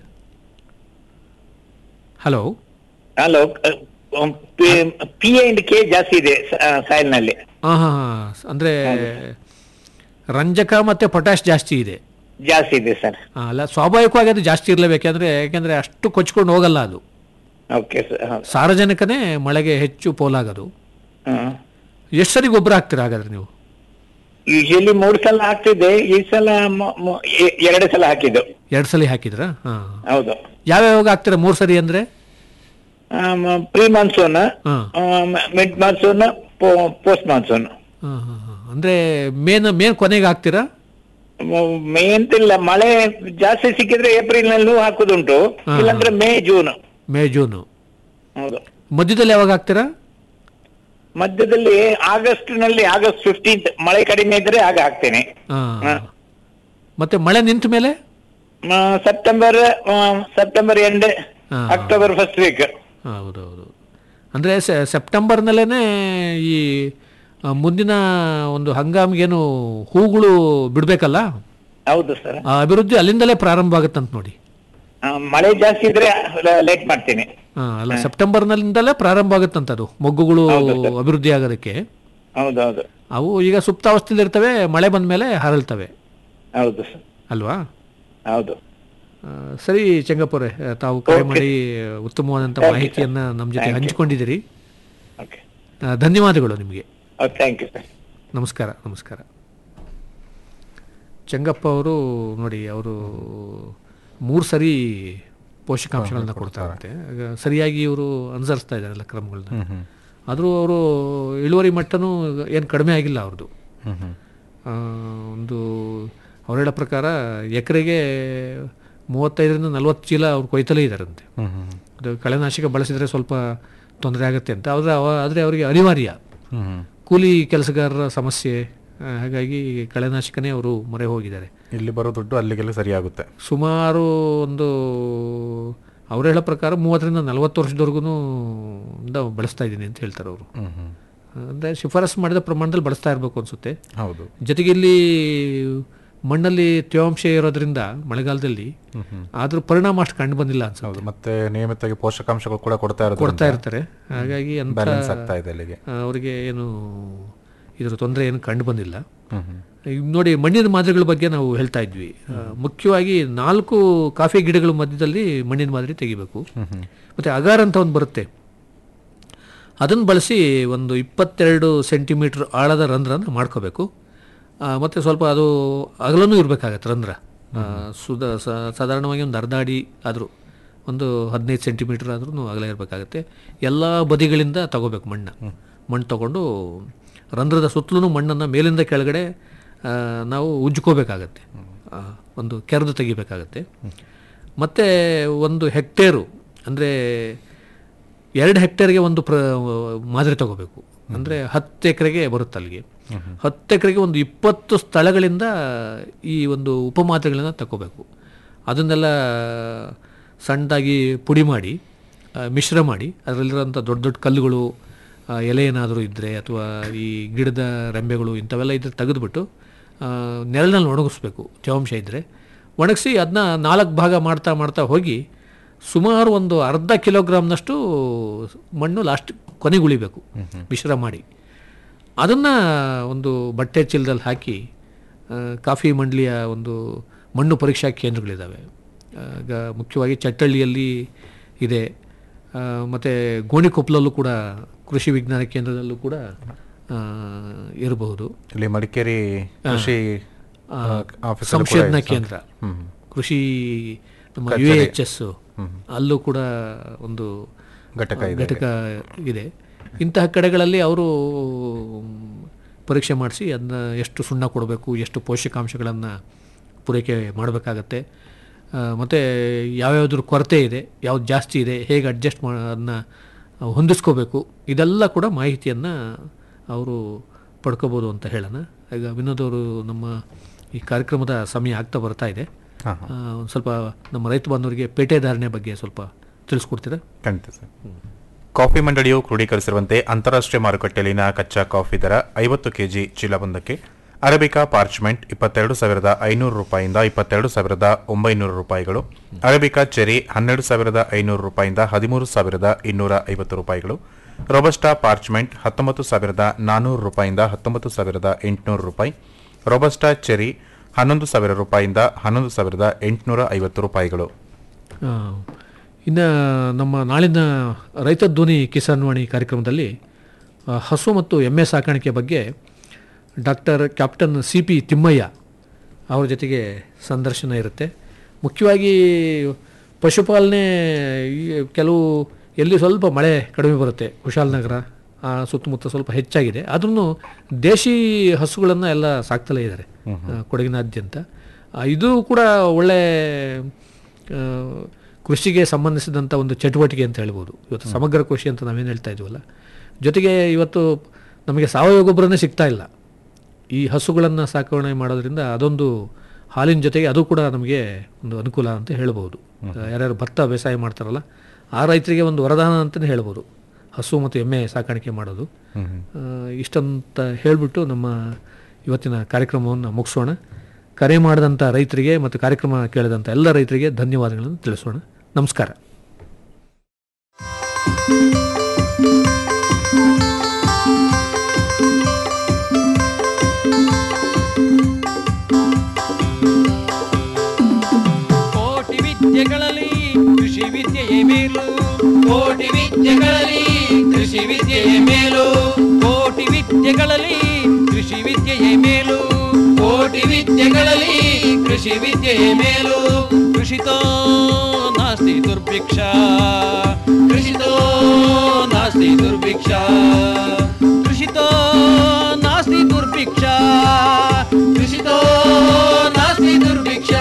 hello hello P and K ಜಾಸ್ತಿ ಇದೆ ಸಾಯಿಲ್ ನಲ್ಲಿ ಹಾ ಹಾ ಹಾ ಅಂದ್ರೆ ರಂಜಕ ಮತ್ತೆ ಪೊಟ್ಯಾಶ್ ಜಾಸ್ತಿ ಇದೆ ಜಾಸ್ತಿ ಇದೆ ಸರ್ ಆ, ಅಲ್ಲ ಸ್ವಾಭಾವಿಕವಾಗಿ ಅದು ಜಾಸ್ತಿ ಇರಲೇಬೇಕಂದ್ರೆ ಯಾಕೆಂದ್ರೆ ಅಷ್ಟು ಕೊಚ್ಕೊಂಡು ಹೋಗಲ್ಲ ಅದು ಓಕೆ ಸರ್ ಹೌದು ಸಾರಜನಕನೇ ಮಳೆಗೆ ಹೆಚ್ಚು ಪೋಲಾಗೋದು ಹ್ಮ್. ಎಷ್ಟು ಸರಿ ಗೊಬ್ಬರ ಹಾಕ್ತೀರಾ ಹಾಗಾದ್ರೆ ನೀವು ಯೂಶಲಿ ಮೂರ್ ಸಲ ಹಾಕ್ತಿದ್ದೆ ಈ ಸಲ ಮ- ಮ- ಎ- ಎರಡು ಸಲ ಹಾಕಿದ್ದು ಎರಡು ಸಲ ಹಾಕಿದ್ರಾ ಹಾ ಹೌದು ಯಾವ್ಯಾವಾಗ ಹಾಕ್ತೀರಾ ಮೂರು ಸರಿ ಅಂದ್ರೆ ಪ್ರೀ ಮಾನ್ಸೂನ್ ಹಾ ಮಿಡ್ ಮಾನ್ಸೂನ್ ಪೋಸ್ಟ್ ಮಾನ್ಸೂನ್ ಹಾ, ಹಾ, ಹಾ. ಅಂದ್ರೆ ಮೇನ್ ಮೇನ್ ಕೊನೆಗೆ ಹಾಕ್ತೀರಾ ಮೇ ಅಂತಿಲ್ಲ ಮಳೆ ಜಾಸ್ತಿ ಸಿಕ್ಕಿದ್ರೆ ಏಪ್ರಿಲ್ ನಲ್ಲೂ ಹಾಕುದುಂಟು ಹಾ. ಇಲ್ಲಾಂದ್ರೆ ಮೇ ಜೂನ್ ಮೇ ಜೂನು ಹೌದು ಮಧ್ಯದಲ್ಲಿ ಯಾವಾಗ ಹಾಕ್ತೀರಾ ಮಧ್ಯದಲ್ಲಿ ಆಗಸ್ಟ್ ನಲ್ಲಿ ಆಗಸ್ಟ್ ಫಿಫ್ಟೀನ್ತ್ ಮಳೆ ಕಡಿಮೆ ಇದ್ರೆ ಆಗ ಹಾಕ್ತೇನೆ ಹಾ ಹಾ. ಮತ್ತೆ ಮಳೆ ನಿಂತ ಮೇಲೆ ಮ, ಸೆಪ್ಟೆಂಬರ್ ಆ, ಸೆಪ್ಟೆಂಬರ್ ಎಂಡ್ ಹಾ. ಅಕ್ಟೋಬರ್ ಫಸ್ಟ್ ವೀಕ್ ಹೌದು ಹೌದು ಅಂದರೆ ಸೆಪ್ಟೆಂಬರ್ನಲ್ಲೇ ಈ ಆ, ಮುಂದಿನ ಒಂದು ಹಂಗಾಮಿಗೇನು ಹೂಗಳು ಬಿಡಬೇಕಲ್ಲ ಹೌದು ಸರ್ ಆ ಅಭಿವೃದ್ಧಿ ಅಲ್ಲಿಂದಲೇ ಪ್ರಾರಂಭ ಆಗುತ್ತಂತ ನೋಡಿ ಮಳೆ ಜಾಸ್ತಿ ಇದ್ರೆ ಲೇಟ್ ಮಾಡ್ತೇನೆ ಆ, ಅಲ್ಲ ಸೆಪ್ಟೆಂಬರ್ನಲ್ಲಿಂದಲೇ ಪ್ರಾರಂಭ ಆಗುತ್ತಂತ ಅದು ಮೊಗ್ಗುಗಳು ಅಭಿವೃದ್ಧಿ ಆಗೋದಕ್ಕೆ ಹೌದೌದು ಅವು ಈಗ ಸುಪ್ತಾವಸ್ಥೆಯಲ್ಲಿ ಇರ್ತವೆ ಮಳೆ ಬಂದ ಮೇಲೆ ಹರಳ್ತವೆ ಹೌದು ಸರ್ ಅಲ್ವಾ ಹೌದು ಆ, ಸರಿ ಚೆಂಗಪ್ಪವ್ರೆ ತಾವು ಕರೆ ಮಾಡಿ ಉತ್ತಮವಾದಂಥ ಮಾಹಿತಿಯನ್ನು ನಮ್ಮ ಜೊತೆ ಹಂಚಿಕೊಂಡಿದ್ದೀರಿ ಓಕೆ ಆ, ಧನ್ಯವಾದಗಳು ನಿಮಗೆ ಥ್ಯಾಂಕ್ ಯು ಸರ್ ನಮಸ್ಕಾರ ನಮಸ್ಕಾರ ಚೆಂಗಪ್ಪ ಅವರು ನೋಡಿ ಅವರು ಮೂರು ಸರಿ ಪೋಷಕಾಂಶಗಳನ್ನ ಕೊಡ್ತಾರಂತೆ ಆಗ ಸರಿಯಾಗಿ ಇವರು ಅನುಸರಿಸ್ತಾ ಇದ್ದಾರಲ್ಲ ಕ್ರಮಗಳನ್ನ ಆದರೂ ಅವರು ಇಳುವರಿ ಮಟ್ಟನೂ ಏನು ಕಡಿಮೆ ಆಗಿಲ್ಲ ಅವ್ರದ್ದು ಆ, ಒಂದು ಅವ್ರು ಹೇಳೋ ಪ್ರಕಾರ ಎಕರೆಗೆ ಮೂವತ್ತೈದರಿಂದ ನಲ್ವತ್ತು ಚೀಲ ಅವ್ರು ಕೊಯ್ತಲೇ ಇದ್ದಾರಂತೆ ಅದು ಕಳೆನಾಶಕ ಬಳಸಿದರೆ ಸ್ವಲ್ಪ ತೊಂದರೆ ಆಗುತ್ತೆ ಅಂತ ಆದರೆ ಆದರೆ ಅವರಿಗೆ ಅನಿವಾರ್ಯ ಕೂಲಿ ಕೆಲಸಗಾರರ ಸಮಸ್ಯೆ ಆ, ಹಾಗಾಗಿ ಕಳೆನಾಶಕನೇ ಅವರು ಮೊರೆ ಹೋಗಿದ್ದಾರೆ ಇಲ್ಲಿ ಬರೋ ದುಡ್ಡು ಅಲ್ಲಿಗೆಲ್ಲ ಸರಿಯಾಗುತ್ತೆ ಸುಮಾರು ಒಂದು ಅವ್ರು ಹೇಳೋ ಪ್ರಕಾರ ಮೂವತ್ತರಿಂದ ನಲವತ್ತು ವರ್ಷದವರೆಗೂ ಬಳಸ್ತಾ ಇದ್ದೀನಿ ಅಂತ ಹೇಳ್ತಾರೆ ಅವರು ಹ್ಮ್ ಹ್ಮ್ ಅಂದರೆ ಶಿಫಾರಸು ಮಾಡಿದ ಪ್ರಮಾಣದಲ್ಲಿ ಬಳಸ್ತಾ ಇರಬೇಕು ಅನಿಸುತ್ತೆ ಹೌದು ಜೊತೆಗೆ ಇಲ್ಲಿ ಮಣ್ಣಲ್ಲಿ ತೇವಾಂಶ ಇರೋದ್ರಿಂದ ಮಳೆಗಾಲದಲ್ಲಿ ಆದ್ರೂ ಪರಿಣಾಮ ಅಷ್ಟು ಕಂಡು ಬಂದಿಲ್ಲ ಅನ್ಸುತ್ತೆ ಹೌದು ಮತ್ತೆ ನಿಯಮಿತವಾಗಿ ಪೋಷಕಾಂಶಗಳು ಕೂಡ ಕೊಡ್ತಾ ಇರೋದು ಕೊಡ್ತಾ ಇರ್ತಾರೆ ಹಾಗಾಗಿ ಅಂತ ಬ್ಯಾಲೆನ್ಸ್ ಆಗ್ತಾ ಇದೆ ಅಲ್ಲಿಗೆ ಆ, ಅವರಿಗೆ ಏನು ಇದ್ರ ತೊಂದರೆ ಏನು ಕಂಡು ಬಂದಿಲ್ಲ ಹ್ಮ್ ಹ್ಮ್ ಈಗ ನೋಡಿ ಮಣ್ಣಿನ ಮಾದರಿಗಳ ಬಗ್ಗೆ ನಾವು ಹೇಳ್ತಾ ಇದ್ವಿ ಆ, ಮುಖ್ಯವಾಗಿ ನಾಲ್ಕು ಕಾಫಿ ಗಿಡಗಳ ಮಧ್ಯದಲ್ಲಿ ಮಣ್ಣಿನ ಮಾದರಿ ತೆಗಿಬೇಕು ಮತ್ತೆ ಅಗಾರ್ ಅಂತ ಒಂದು ಬರುತ್ತೆ ಅದನ್ನು ಬಳಸಿ ಒಂದು ಇಪ್ಪತ್ತೆರಡು ಸೆಂಟಿಮೀಟರ್ ಆಳದ ರಂಧ್ರನ ಮಾಡ್ಕೋಬೇಕು ಆ, ಮತ್ತೆ ಸ್ವಲ್ಪ ಅದು ಅಗಲನೂ ಇರಬೇಕಾಗತ್ತೆ ರಂಧ್ರ ಆ, ಸುದ ಸ- ಸಾಧಾರಣವಾಗಿ ಒಂದು ಅರ್ಧ ಅಡಿ ಆದರೂ ಒಂದು ಹದಿನೈದು ಸೆಂಟಿಮೀಟರ್ ಆದ್ರೂ ಅಗಲ ಇರಬೇಕಾಗತ್ತೆ ಎಲ್ಲ ಬದಿಗಳಿಂದ ತಗೋಬೇಕು ಮಣ್ಣು ಮಣ್ಣು ತಗೊಂಡು ರಂಧ್ರದ ಸುತ್ತಲೂ ಮಣ್ಣನ್ನು ಮೇಲಿಂದ ಕೆಳಗಡೆ ಆ, ನಾವು ಉಜ್ಕೋಬೇಕಾಗತ್ತೆ ಆ, ಒಂದು ಕೆರೆದು ತೆಗಿಬೇಕಾಗತ್ತೆ ಮತ್ತು ಒಂದು ಹೆಕ್ಟೇರು ಅಂದರೆ ಎರಡು ಹೆಕ್ಟೇರ್ಗೆ ಒಂದು ಪ್ರ ಮಾದರಿ ತಗೋಬೇಕು ಅಂದರೆ ಹತ್ತು ಎಕರೆಗೆ ಬರುತ್ತೆ ಅಲ್ಲಿಗೆ ಹತ್ತು ಎಕರೆಗೆ ಒಂದು ಇಪ್ಪತ್ತು ಸ್ಥಳಗಳಿಂದ ಈ ಒಂದು ಉಪಮಾದರಿಗಳನ್ನ ತಗೋಬೇಕು ಅದನ್ನೆಲ್ಲ ಸಣ್ಣದಾಗಿ ಪುಡಿ ಮಾಡಿ ಆ, ಮಿಶ್ರ ಮಾಡಿ ಅದರಲ್ಲಿರೋಂಥ ದೊಡ್ಡ ದೊಡ್ಡ ಕಲ್ಲುಗಳು ಆ, ಎಲೆ ಏನಾದರೂ ಇದ್ದರೆ ಅಥವಾ ಈ ಗಿಡದ ರೆಂಬೆಗಳು ಇಂಥವೆಲ್ಲ ಇದ್ರೆ ತೆಗೆದುಬಿಟ್ಟು ನೆರಳಿನಲ್ಲಿ ಒಣಗಿಸ್ಬೇಕು ತೇವಾಂಶ ಇದ್ದರೆ ಒಣಗಿಸಿ ಅದನ್ನ ನಾಲ್ಕು ಭಾಗ ಮಾಡ್ತಾ ಮಾಡ್ತಾ ಹೋಗಿ ಸುಮಾರು ಒಂದು ಅರ್ಧ ಕಿಲೋಗ್ರಾಮ್ನಷ್ಟು ಮಣ್ಣು ಲಾಸ್ಟ್ ಕೊನೆಗೆ ಉಳಿಬೇಕು ಮಿಶ್ರ ಮಾಡಿ ಅದನ್ನು ಒಂದು ಬಟ್ಟೆ ಚೀಲದಲ್ಲಿ ಹಾಕಿ ಆ, ಕಾಫಿ ಮಂಡಳಿಯ ಒಂದು ಮಣ್ಣು ಪರೀಕ್ಷಾ ಕೇಂದ್ರಗಳಿದ್ದಾವೆ ಆ, ಈಗ ಮುಖ್ಯವಾಗಿ ಚಟ್ಟಳ್ಳಿಯಲ್ಲಿ ಇದೆ ಮತ್ತು ಗೋಣಿಕೊಪ್ಪಲಲ್ಲೂ ಕೂಡ ಕೃಷಿ ವಿಜ್ಞಾನ ಕೇಂದ್ರದಲ್ಲೂ ಕೂಡ ಆ, ಇರಬಹುದು ಇಲ್ಲಿ ಮಡಿಕೇರಿ ಕೃಷಿ ಆ, ಆಫೀಸಲ್ಲೂ ಕೂಡ ಸಂಶೋಧನಾ ಇದೆ. ಕೇಂದ್ರ ಹ್ಮ್. ಕೃಷಿ ನಮ್ಮ ಯು ಕಚೇರಿ. ಎಚ್ ಎಸ್ ಅಲ್ಲೂ ಕೂಡ ಒಂದು ಘಟಕ ಆ, ಇದೆ ಘಟಕ ಇದೆ ಇಂತಹ ಕಡೆಗಳಲ್ಲಿ ಅವರು ಪರೀಕ್ಷೆ ಮಾಡಿಸಿ ಅದನ್ನ ಎಷ್ಟು ಸುಣ್ಣ ಕೊಡಬೇಕು ಎಷ್ಟು ಪೋಷಕಾಂಶಗಳನ್ನು ಪೂರೈಕೆ ಮಾಡಬೇಕಾಗತ್ತೆ ಮತ್ತು ಯಾವ್ಯಾವ್ದ್ರ ಕೊರತೆ ಇದೆ ಯಾವ್ದು ಜಾಸ್ತಿ ಇದೆ ಹೇಗೆ ಅಡ್ಜಸ್ಟ್ ಮಾ ಅದನ್ನ ಹೊಂದಿಸ್ಕೋಬೇಕು ಇದೆಲ್ಲ ಕೂಡ ಮಾಹಿತಿಯನ್ನು ಅವರು ಪಡ್ಕೋಬೋದು ಅಂತ ಹೇಳೋಣ ಈಗ ವಿನೋದ್ ಅವರು ನಮ್ಮ ಈ ಕಾರ್ಯಕ್ರಮದ ಸಮಯ ಆಗ್ತಾ ಬರ್ತಾ ಇದೆ ಹಾ, ಆ, ಒಂದು ಸ್ವಲ್ಪ ನಮ್ಮ ರೈತ ಬಾಂಧವರಿಗೆ ಪೇಟೆದಾರಣೆ ಬಗ್ಗೆ ಸ್ವಲ್ಪ ತಿಳಿಸ್ಕೊಡ್ತೀರಾ ಖಂಡಿತ ಸರ್ ಕಾಫಿ ಮಂಡಳಿಯು ಕ್ರೋಢೀಕರಿಸಿರುವಂತೆ ಅಂತಾರಾಷ್ಟ್ರೀಯ ಮಾರುಕಟ್ಟೆಯಲ್ಲಿನ ಕಚ್ಚಾ ಕಾಫಿ ದರ ಐವತ್ತು ಕೆಜಿ ಚೀಲವೊಂದಕ್ಕೆ ಅರೇಬಿಕಾ ಪಾರ್ಚ್ಮೆಂಟ್ ಇಪ್ಪತ್ತೆರಡು ಸಾವಿರದ ಐನೂರು ರೂಪಾಯಿಂದ ಇಪ್ಪತ್ತೆರಡು ಸಾವಿರದ ಒಂಬೈನೂರು ರೂಪಾಯಿಗಳು ಅರೇಬಿಕಾ ಚೆರಿ ಹನ್ನೆರಡು ಸಾವಿರದ ಐನೂರು ರೂಪಾಯಿಂದ ಹದಿಮೂರು ಸಾವಿರದ ಇನ್ನೂರ ಐವತ್ತು ರೂಪಾಯಿಗಳು ರೊಬಸ್ಟಾ ಪಾರ್ಚ್ಮೆಂಟ್ ಹತ್ತೊಂಬತ್ತು ಸಾವಿರದ ನಾನ್ನೂರು ರೂಪಾಯಿಂದ ಹತ್ತೊಂಬತ್ತು ಸಾವಿರದ ಎಂಟುನೂರು ರೂಪಾಯಿ ರೊಬಸ್ಟಾ ಚೆರಿ ಹನ್ನೊಂದು ಸಾವಿರ ರೂಪಾಯಿಂದ ಹನ್ನೊಂದು ಸಾವಿರದ ಎಂಟುನೂರ ಐವತ್ತು ರೂಪಾಯಿಗಳು ಆ, ಇನ್ನು ನಮ್ಮ ನಾಳಿನ ರೈತ ಧ್ವನಿ ಕಿಸಾನ್ ವಾಣಿ ಕಾರ್ಯಕ್ರಮದಲ್ಲಿ ಆ, ಹಸು ಮತ್ತು ಎಮ್ಮೆ ಸಾಕಾಣಿಕೆ ಬಗ್ಗೆ doctor captain C P Thimmaiah ಅವರ ಜೊತೆಗೆ ಸಂದರ್ಶನ ಇರುತ್ತೆ ಮುಖ್ಯವಾಗಿ ಪಶುಪಾಲನೆ ಈ ಕೆಲವು ಎಲ್ಲಿ ಸ್ವಲ್ಪ ಮಳೆ ಕಡಿಮೆ ಬರುತ್ತೆ ಕುಶಾಲನಗರ ಆ ಸುತ್ತಮುತ್ತ ಸ್ವಲ್ಪ ಹೆಚ್ಚಾಗಿದೆ ಆದ್ರೂ ದೇಶಿ ಹಸುಗಳನ್ನು ಎಲ್ಲ ಸಾಕ್ತಲೇ ಇದ್ದಾರೆ ಆ, ಕೊಡಗಿನಾದ್ಯಂತ ಆ, ಇದು ಕೂಡ ಒಳ್ಳೆ ಆ, ಕೃಷಿಗೆ ಸಂಬಂಧಿಸಿದಂಥ ಒಂದು ಚಟುವಟಿಕೆ ಅಂತ ಹೇಳ್ಬೋದು ಇವತ್ತು ಸಮಗ್ರ ಕೃಷಿ ಅಂತ ನಾವೇನು ಹೇಳ್ತಾ ಇದ್ವಲ್ಲ ಜೊತೆಗೆ ಇವತ್ತು ನಮಗೆ ಸಾವಯವ ಗೊಬ್ಬರನೇ ಸಿಗ್ತಾ ಇಲ್ಲ ಈ ಹಸುಗಳನ್ನು ಸಾಕಣೆ ಮಾಡೋದ್ರಿಂದ ಅದೊಂದು ಹಾಲಿನ ಜೊತೆಗೆ ಅದು ಕೂಡ ನಮಗೆ ಒಂದು ಅನುಕೂಲ ಅಂತ ಹೇಳ್ಬೋದು ಯಾರ್ಯಾರು ಭತ್ತ ಬೇಸಾಯ ಮಾಡ್ತಾರಲ್ಲ ಆ ರೈತರಿಗೆ ಒಂದು ವರದಾನ ಅಂತಲೇ ಹೇಳ್ಬೋದು ಹಸು ಮತ್ತು ಎಮ್ಮೆ ಸಾಕಾಣಿಕೆ ಮಾಡೋದು ಆ, ಇಷ್ಟಂತ ಹೇಳಿಬಿಟ್ಟು ನಮ್ಮ ಇವತ್ತಿನ ಕಾರ್ಯಕ್ರಮವನ್ನು ಮುಗಿಸೋಣ ಕರೆ ಮಾಡಿದಂಥ ರೈತರಿಗೆ ಮತ್ತು ಕಾರ್ಯಕ್ರಮ ಕೇಳಿದಂಥ ಎಲ್ಲ ರೈತರಿಗೆ ಧನ್ಯವಾದಗಳನ್ನು ತಿಳಿಸೋಣ ನಮಸ್ಕಾರ ಕೋಟಿ ವಿದ್ಯೆಗಳಲ್ಲಿ ಕೃಷಿ ವಿದ್ಯೆಯೇ ಮೇಲು ಕೋಟಿ ವಿದ್ಯೆಗಳಲ್ಲಿ ಕೃಷಿ ವಿದ್ಯೆಯೇ ಮೇಲು ಕೋಟಿ ವಿದ್ಯೆಗಳಲ್ಲಿ ಕೃಷಿ ವಿದ್ಯೆಯೇ ಮೇಲು ಕೋಟಿ ವಿದ್ಯೆಗಳಲ್ಲಿ ಕೃಷಿ ವಿದ್ಯೆಯೇ ಮೇಲು ಕೃಷಿತೋ ನಾಸ್ತಿ ದುರ್ಭಿಕ್ಷ ಕೃಷಿತೋ ನಾಸ್ತಿ ದುರ್ಭಿಕ್ಷ ಕೃಷಿತೋ ನಾಸ್ತಿ ದುರ್ಭಿಕ್ಷ ಕೃಷಿತೋ ನಾಸ್ತಿ ದುರ್ಭಿಕ್ಷ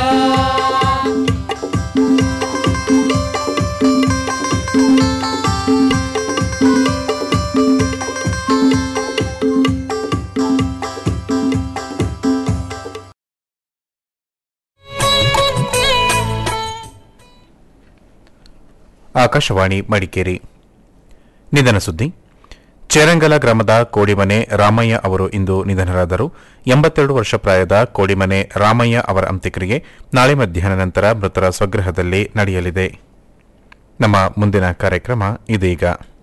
ಆಕಾಶವಾಣಿ ಮಡಿಕೇರಿ ನಿಧನ ಸುದ್ದಿ ಚೇರಂಗಲ ಗ್ರಾಮದ ಕೋಡಿಮನೆ ರಾಮಯ್ಯ ಅವರು ಇಂದು ನಿಧನರಾದರು ಎಂಬತ್ತೆರಡು ವರ್ಷ ಪ್ರಾಯದ ಕೋಡಿಮನೆ ರಾಮಯ್ಯ ಅವರ ಅಂತ್ಯಕ್ರಿಯೆ ನಾಳೆ ಮಧ್ಯಾಹ್ನ ನಂತರ ಮೃತರ ಸ್ವಗೃಹದಲ್ಲಿ ನಡೆಯಲಿದೆ ನಮ್ಮ ಮುಂದಿನ ಕಾರ್ಯಕ್ರಮ ಇದೀಗ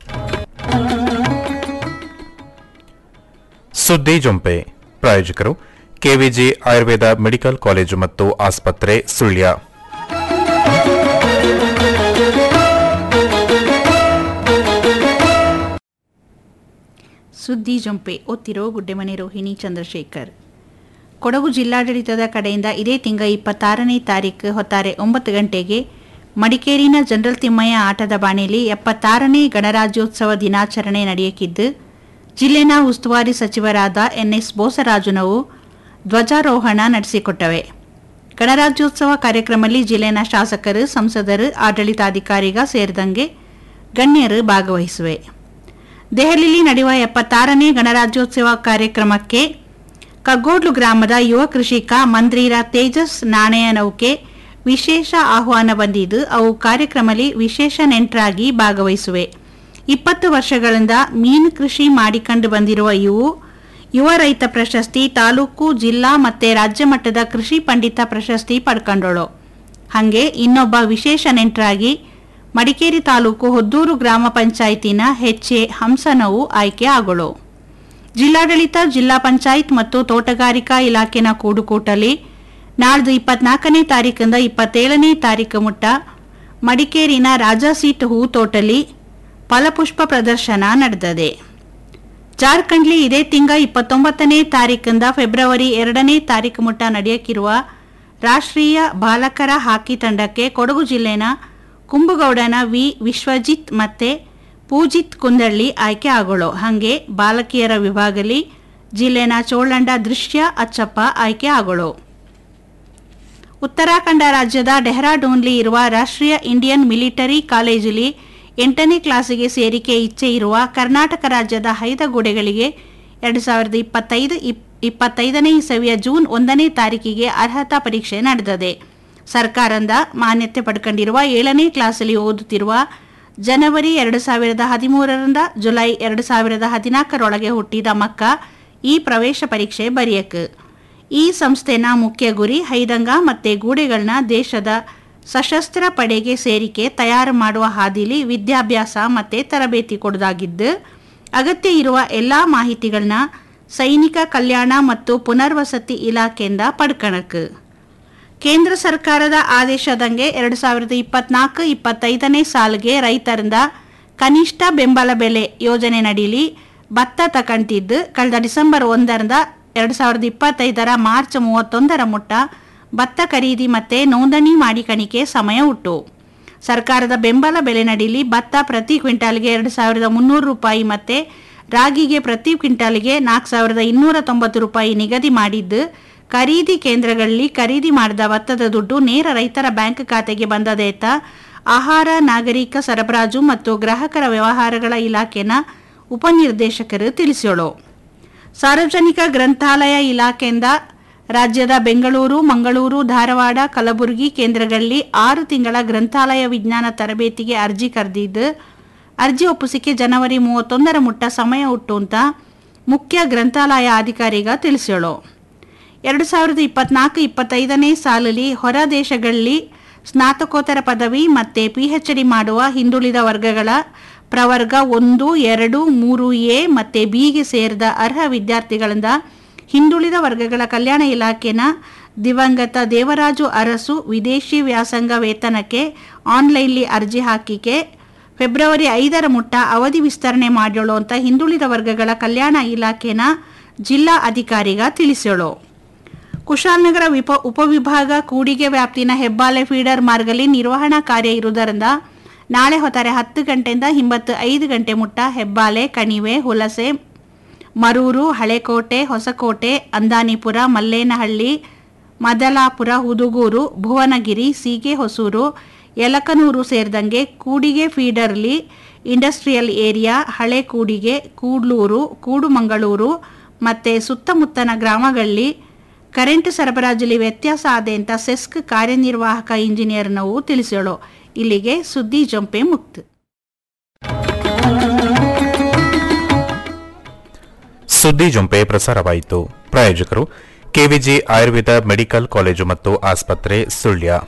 ಸುದ್ದಿ ಜೊಂಪೆ ಪ್ರಾಯೋಜಕರು ಕೆವಿಜಿ ಆಯುರ್ವೇದ ಮೆಡಿಕಲ್ ಕಾಲೇಜು ಮತ್ತು ಆಸ್ಪತ್ರೆ ಸುಳ್ಯ ಸುದ್ದಿ ಜಂಪೆ ಒತ್ತಿರೋ ಗುಡ್ಡೆಮನೆ ರೋಹಿಣಿ ಚಂದ್ರಶೇಖರ್ ಕೊಡಗು ಜಿಲ್ಲಾಡಳಿತದ ಕಡೆಯಿಂದ ಇದೇ ತಿಂಗ ಇಪ್ಪತ್ತಾರನೇ ತಾರೀಕು ಹೊತ್ತಾರೆ ಒಂಬತ್ತು ಗಂಟೆಗೆ ಮಡಿಕೇರಿನ ಜನರಲ್ ತಿಮ್ಮಯ್ಯ ಆಟದ ಬಾಣೆಯಲ್ಲಿ ಎಪ್ಪತ್ತಾರನೇ ಗಣರಾಜ್ಯೋತ್ಸವ ದಿನಾಚರಣೆ ನಡೆಯಕ್ಕಿದ್ದು ಜಿಲ್ಲೆನ ಉಸ್ತುವಾರಿ ಸಚಿವರಾದ ಎನ್ಎಸ್ ಬೋಸರಾಜುನವು ಧ್ವಜಾರೋಹಣ ನಡೆಸಿಕೊಟ್ಟವೆ ಗಣರಾಜ್ಯೋತ್ಸವ ಕಾರ್ಯಕ್ರಮದಲ್ಲಿ ಜಿಲ್ಲೆನ ಶಾಸಕರು ಸಂಸದರು ಆಡಳಿತಾಧಿಕಾರಿಗ ಸೇರಿದಂಗೆ ಗಣ್ಯರು ಭಾಗವಹಿಸುವೆ ದೆಹಲಿಯಲ್ಲಿ ನಡೆಯುವ ಎಪ್ಪತ್ತಾರನೇ ಗಣರಾಜ್ಯೋತ್ಸವ ಕಾರ್ಯಕ್ರಮಕ್ಕೆ ಕಗ್ಗೋಡ್ಲು ಗ್ರಾಮದ ಯುವ ಕೃಷಿಕ ಮಂದ್ರೀರ ತೇಜಸ್ ನಾಣಯ ನೌಕೆ ವಿಶೇಷ ಆಹ್ವಾನ ಬಂದಿದ್ದು ಅವು ಕಾರ್ಯಕ್ರಮದಲ್ಲಿ ವಿಶೇಷ ನೆಂಟರಾಗಿ ಭಾಗವಹಿಸುವೆ ಇಪ್ಪತ್ತು ವರ್ಷಗಳಿಂದ ಮೀನು ಕೃಷಿ ಮಾಡಿಕೊಂಡು ಬಂದಿರುವ ಇವು ಯುವ ರೈತ ಪ್ರಶಸ್ತಿ ತಾಲೂಕು ಜಿಲ್ಲಾ ಮತ್ತೆ ರಾಜ್ಯ ಮಟ್ಟದ ಕೃಷಿ ಪಂಡಿತ ಪ್ರಶಸ್ತಿ ಪಡ್ಕೊಂಡಳು ಹಾಗೆ ಇನ್ನೊಬ್ಬ ವಿಶೇಷ ನೆಂಟರಾಗಿ ಮಡಿಕೇರಿ ತಾಲೂಕು ಹೊದ್ದೂರು ಗ್ರಾಮ ಪಂಚಾಯಿತಿನ ಹೆಚ್ಎ ಹಂಸನವು ಆಯ್ಕೆ ಆಗೋಳು ಜಿಲ್ಲಾಡಳಿತ ಜಿಲ್ಲಾ ಪಂಚಾಯತ್ ಮತ್ತು ತೋಟಗಾರಿಕಾ ಇಲಾಖೆನ ಕೂಡುಕೂಟಲಿ ನಾಳ್ದು ಇಪ್ಪತ್ನಾಲ್ಕನೇ ತಾರೀಕಿಂದ ಇಪ್ಪತ್ತೇಳನೇ ತಾರೀಕು ಮುಟ್ಟ ಮಡಿಕೇರಿನ ರಾಜಾ ಸೀಟ್ ಹೂ ತೋಟಲಿ ಫಲಪುಷ್ಪ ಪ್ರದರ್ಶನ ನಡೆದದೆ ಜಾರ್ಖಂಡ್ಲಿ ಇದೇ ತಿಂಗ ಇಪ್ಪತ್ತೊಂಬತ್ತನೇ ತಾರೀಕಿಂದ ಫೆಬ್ರವರಿ ಎರಡನೇ ತಾರೀಕು ಮುಟ್ಟ ನಡೆಯಕ್ಕಿರುವ ರಾಷ್ಟ್ರೀಯ ಬಾಲಕರ ಹಾಕಿ ತಂಡಕ್ಕೆ ಕೊಡಗು ಜಿಲ್ಲೆನ ಕುಂಬಗೌಡನ ವಿ ವಿಶ್ವಜಿತ್ ಮತ್ತೆ ಪೂಜಿತ್ ಕುಂದಳ್ಳಿ ಆಯ್ಕೆ ಆಗೋಳು ಹಾಗೆ ಬಾಲಕಿಯರ ವಿಭಾಗದಲ್ಲಿ ಜಿಲ್ಲೆನ ಚೋಳಂಡ ದೃಶ್ಯ ಅಚ್ಚಪ್ಪ ಆಯ್ಕೆ ಆಗೋಳು ಉತ್ತರಾಖಂಡ ರಾಜ್ಯದ ಡೆಹ್ರಾಡೂನ್ಲಿ ಇರುವ ರಾಷ್ಟ್ರೀಯ ಇಂಡಿಯನ್ ಮಿಲಿಟರಿ ಕಾಲೇಜಲ್ಲಿ ಎಂಟನೇ ಕ್ಲಾಸಿಗೆ ಸೇರಿಕೆ ಇಚ್ಛೆ ಇರುವ ಕರ್ನಾಟಕ ರಾಜ್ಯದ ಹೈದಗೂಡೆಗಳಿಗೆ ಎರಡು ಸಾವಿರದ ಇಪ್ಪತ್ತೈದು ಇಪ್ ಇಪ್ಪತ್ತೈದನೇ ಇಸವಿಯ ಜೂನ್ ಒಂದನೇ ತಾರೀಕಿಗೆ ಅರ್ಹತಾ ಪರೀಕ್ಷೆ ನಡೆದಿದೆ ಸರ್ಕಾರದಿಂದ ಮಾನ್ಯತೆ ಪಡ್ಕೊಂಡಿರುವ ಏಳನೇ ಕ್ಲಾಸಲ್ಲಿ ಓದುತ್ತಿರುವ ಜನವರಿ ಎರಡು ಸಾವಿರದ ಹದಿಮೂರರಿಂದ ಜುಲೈ ಎರಡು ಸಾವಿರದ ಹದಿನಾಲ್ಕರೊಳಗೆ ಹುಟ್ಟಿದ ಮಕ್ಕ ಈ ಪ್ರವೇಶ ಪರೀಕ್ಷೆ ಬರೆಯಕ್ಕೆ ಈ ಸಂಸ್ಥೆನ ಮುಖ್ಯ ಗುರಿ ಹೈದಂಗ ಮತ್ತೆ ಗೂಡೆಗಳನ್ನ ದೇಶದ ಸಶಸ್ತ್ರ ಪಡೆಗೆ ಸೇರಿಕೆ ತಯಾರು ಮಾಡುವ ಹಾದಿಲಿ ವಿದ್ಯಾಭ್ಯಾಸ ಮತ್ತೆ ತರಬೇತಿ ಕೊಡೋದಾಗಿದ್ದು ಅಗತ್ಯ ಇರುವ ಎಲ್ಲ ಮಾಹಿತಿಗಳನ್ನ ಸೈನಿಕ ಕಲ್ಯಾಣ ಮತ್ತು ಪುನರ್ವಸತಿ ಇಲಾಖೆಯಿಂದ ಪಡ್ಕಣಕ್ ಕೇಂದ್ರ ಸರ್ಕಾರದ ಆದೇಶದಂಗೆ ಎರಡು ಸಾವಿರದ ಇಪ್ಪತ್ನಾಲ್ಕು ಇಪ್ಪತ್ತೈದನೇ ಸಾಲಿಗೆ ರೈತರಿಂದ ಕನಿಷ್ಠ ಬೆಂಬಲ ಬೆಲೆ ಯೋಜನೆ ನಡೀಲಿ ಭತ್ತ ತಕಂತಿದ್ದು ಕಳೆದ ಡಿಸೆಂಬರ್ ಒಂದರಿಂದ ಎರಡು ಸಾವಿರದ ಇಪ್ಪತ್ತೈದರ ಮಾರ್ಚ್ ಮೂವತ್ತೊಂದರ ಮುಟ್ಟ ಭತ್ತ ಖರೀದಿ ಮತ್ತೆ ನೋಂದಣಿ ಮಾಡಿಕಣಿಕೆ ಸಮಯ ಉಂಟು ಸರ್ಕಾರದ ಬೆಂಬಲ ಬೆಲೆ ನಡೀಲಿ ಭತ್ತ ಪ್ರತಿ ಕ್ವಿಂಟಾಲ್ಗೆ ಎರಡು ಸಾವಿರದ ಮುನ್ನೂರು ರೂಪಾಯಿ ಮತ್ತೆ ರಾಗಿಗೆ ಪ್ರತಿ ಕ್ವಿಂಟಾಲ್ಗೆ ನಾಲ್ಕು ಸಾವಿರದ ಇನ್ನೂರ ತೊಂಬತ್ತು ರೂಪಾಯಿ ನಿಗದಿ ಮಾಡಿದ್ದು ಖರೀದಿ ಕೇಂದ್ರಗಳಲ್ಲಿ ಖರೀದಿ ಮಾಡಿದ ಭತ್ತದ ದುಡ್ಡು ನೇರ ರೈತರ ಬ್ಯಾಂಕ್ ಖಾತೆಗೆ ಬಂದದೇತ ಆಹಾರ ನಾಗರಿಕ ಸರಬರಾಜು ಮತ್ತು ಗ್ರಾಹಕರ ವ್ಯವಹಾರಗಳ ಇಲಾಖೆನ ಉಪನಿರ್ದೇಶಕರು ತಿಳಿಸೋಳು ಸಾರ್ವಜನಿಕ ಗ್ರಂಥಾಲಯ ಇಲಾಖೆಯಿಂದ ರಾಜ್ಯದ ಬೆಂಗಳೂರು ಮಂಗಳೂರು ಧಾರವಾಡ ಕಲಬುರಗಿ ಕೇಂದ್ರಗಳಲ್ಲಿ ಆರು ತಿಂಗಳ ಗ್ರಂಥಾಲಯ ವಿಜ್ಞಾನ ತರಬೇತಿಗೆ ಅರ್ಜಿ ಕರೆದಿದ್ದು ಅರ್ಜಿ ಒಪ್ಪಿಸಿಕೆ ಜನವರಿ ಮೂವತ್ತೊಂದರ ಮುಟ್ಟ ಸಮಯ ಉಂಟು ಅಂತ ಮುಖ್ಯ ಗ್ರಂಥಾಲಯ ಅಧಿಕಾರಿಗ ತಿಳಿಸೋಳು ಎರಡು ಸಾವಿರದ ಇಪ್ಪತ್ನಾಲ್ಕು ಇಪ್ಪತ್ತೈದನೇ ಸಾಲಲ್ಲಿ ಹೊರ ದೇಶಗಳಲ್ಲಿ ಸ್ನಾತಕೋತ್ತರ ಪದವಿ ಮತ್ತು ಪಿಎಚ್ ಡಿ ಮಾಡುವ ಹಿಂದುಳಿದ ವರ್ಗಗಳ ಪ್ರವರ್ಗ ಒಂದು ಎರಡು ಮೂರು ಎ ಮತ್ತು ಬಿಗೆ ಸೇರಿದ ಅರ್ಹ ವಿದ್ಯಾರ್ಥಿಗಳಿಂದ ಹಿಂದುಳಿದ ವರ್ಗಗಳ ಕಲ್ಯಾಣ ಇಲಾಖೆನ ದಿವಂಗತ ದೇವರಾಜು ಅರಸು ವಿದೇಶಿ ವ್ಯಾಸಂಗ ವೇತನಕ್ಕೆ ಆನ್ಲೈನ್ಲಿ ಅರ್ಜಿ ಹಾಕಿಕೆ ಫೆಬ್ರವರಿ ಐದರ ಮುಟ್ಟ ಅವಧಿ ವಿಸ್ತರಣೆ ಮಾಡೋಳು ಅಂತ ಹಿಂದುಳಿದ ವರ್ಗಗಳ ಕಲ್ಯಾಣ ಇಲಾಖೆನ ಜಿಲ್ಲಾ ಅಧಿಕಾರಿಗ ತಿಳಿಸೋಳು ಕುಶಾಲನಗರ ವಿಪ ಉಪವಿಭಾಗ ಕೂಡಿಗೆ ವ್ಯಾಪ್ತಿನ ಹೆಬ್ಬಾಲೆ ಫೀಡರ್ ಮಾರ್ಗಲಿ ನಿರ್ವಹಣಾ ಕಾರ್ಯ ಇರುವುದರಿಂದ ನಾಳೆ ಹೊತ್ತಾರೆ ಹತ್ತು ಗಂಟೆಯಿಂದ ಹಿಂಬತ್ತು ಐದು ಗಂಟೆ ಮುಟ್ಟ ಹೆಬ್ಬಾಲೆ ಕಣಿವೆ ಹುಲಸೆ ಮರೂರು ಹಳೆಕೋಟೆ ಹೊಸಕೋಟೆ ಅಂದಾನಿಪುರ ಮಲ್ಲೇನಹಳ್ಳಿ ಮದಲಾಪುರ ಹುದುಗೂರು ಭುವನಗಿರಿ ಸೀಗೆ ಹೊಸೂರು ಯಲಕನೂರು ಸೇರಿದಂಗೆ ಕೂಡಿಗೆ ಫೀಡರ್ಲಿ ಇಂಡಸ್ಟ್ರಿಯಲ್ ಏರಿಯಾ ಹಳೆ ಕೂಡಿಗೆ ಕೂಡ್ಲೂರು ಕೂಡುಮಂಗಳೂರು ಮತ್ತು ಸುತ್ತಮುತ್ತನ ಗ್ರಾಮಗಳಲ್ಲಿ ಕರೆಂಟ್ ಸರಬರಾಜಲ್ಲಿ ವ್ಯತ್ಯಾಸ ಆದೆ ಅಂತ ಸೆಸ್ಕ್ ಕಾರ್ಯನಿರ್ವಾಹಕ ಇಂಜಿನಿಯರ್ ನಾವು ತಿಳಿಸೋಳು ಇಲ್ಲಿಗೆ ಸುದ್ದಿ ಜಂಪೆ ಮುಕ್ತ ಸುದ್ದಿ ಜೊಂಪೆ ಪ್ರಸಾರವಾಯಿತು ಪ್ರಾಯೋಜಕರು ಕೆವಿಜಿ ಆಯುರ್ವೇದ ಮೆಡಿಕಲ್ ಕಾಲೇಜು ಮತ್ತು ಆಸ್ಪತ್ರೆ ಸುಳ್ಯ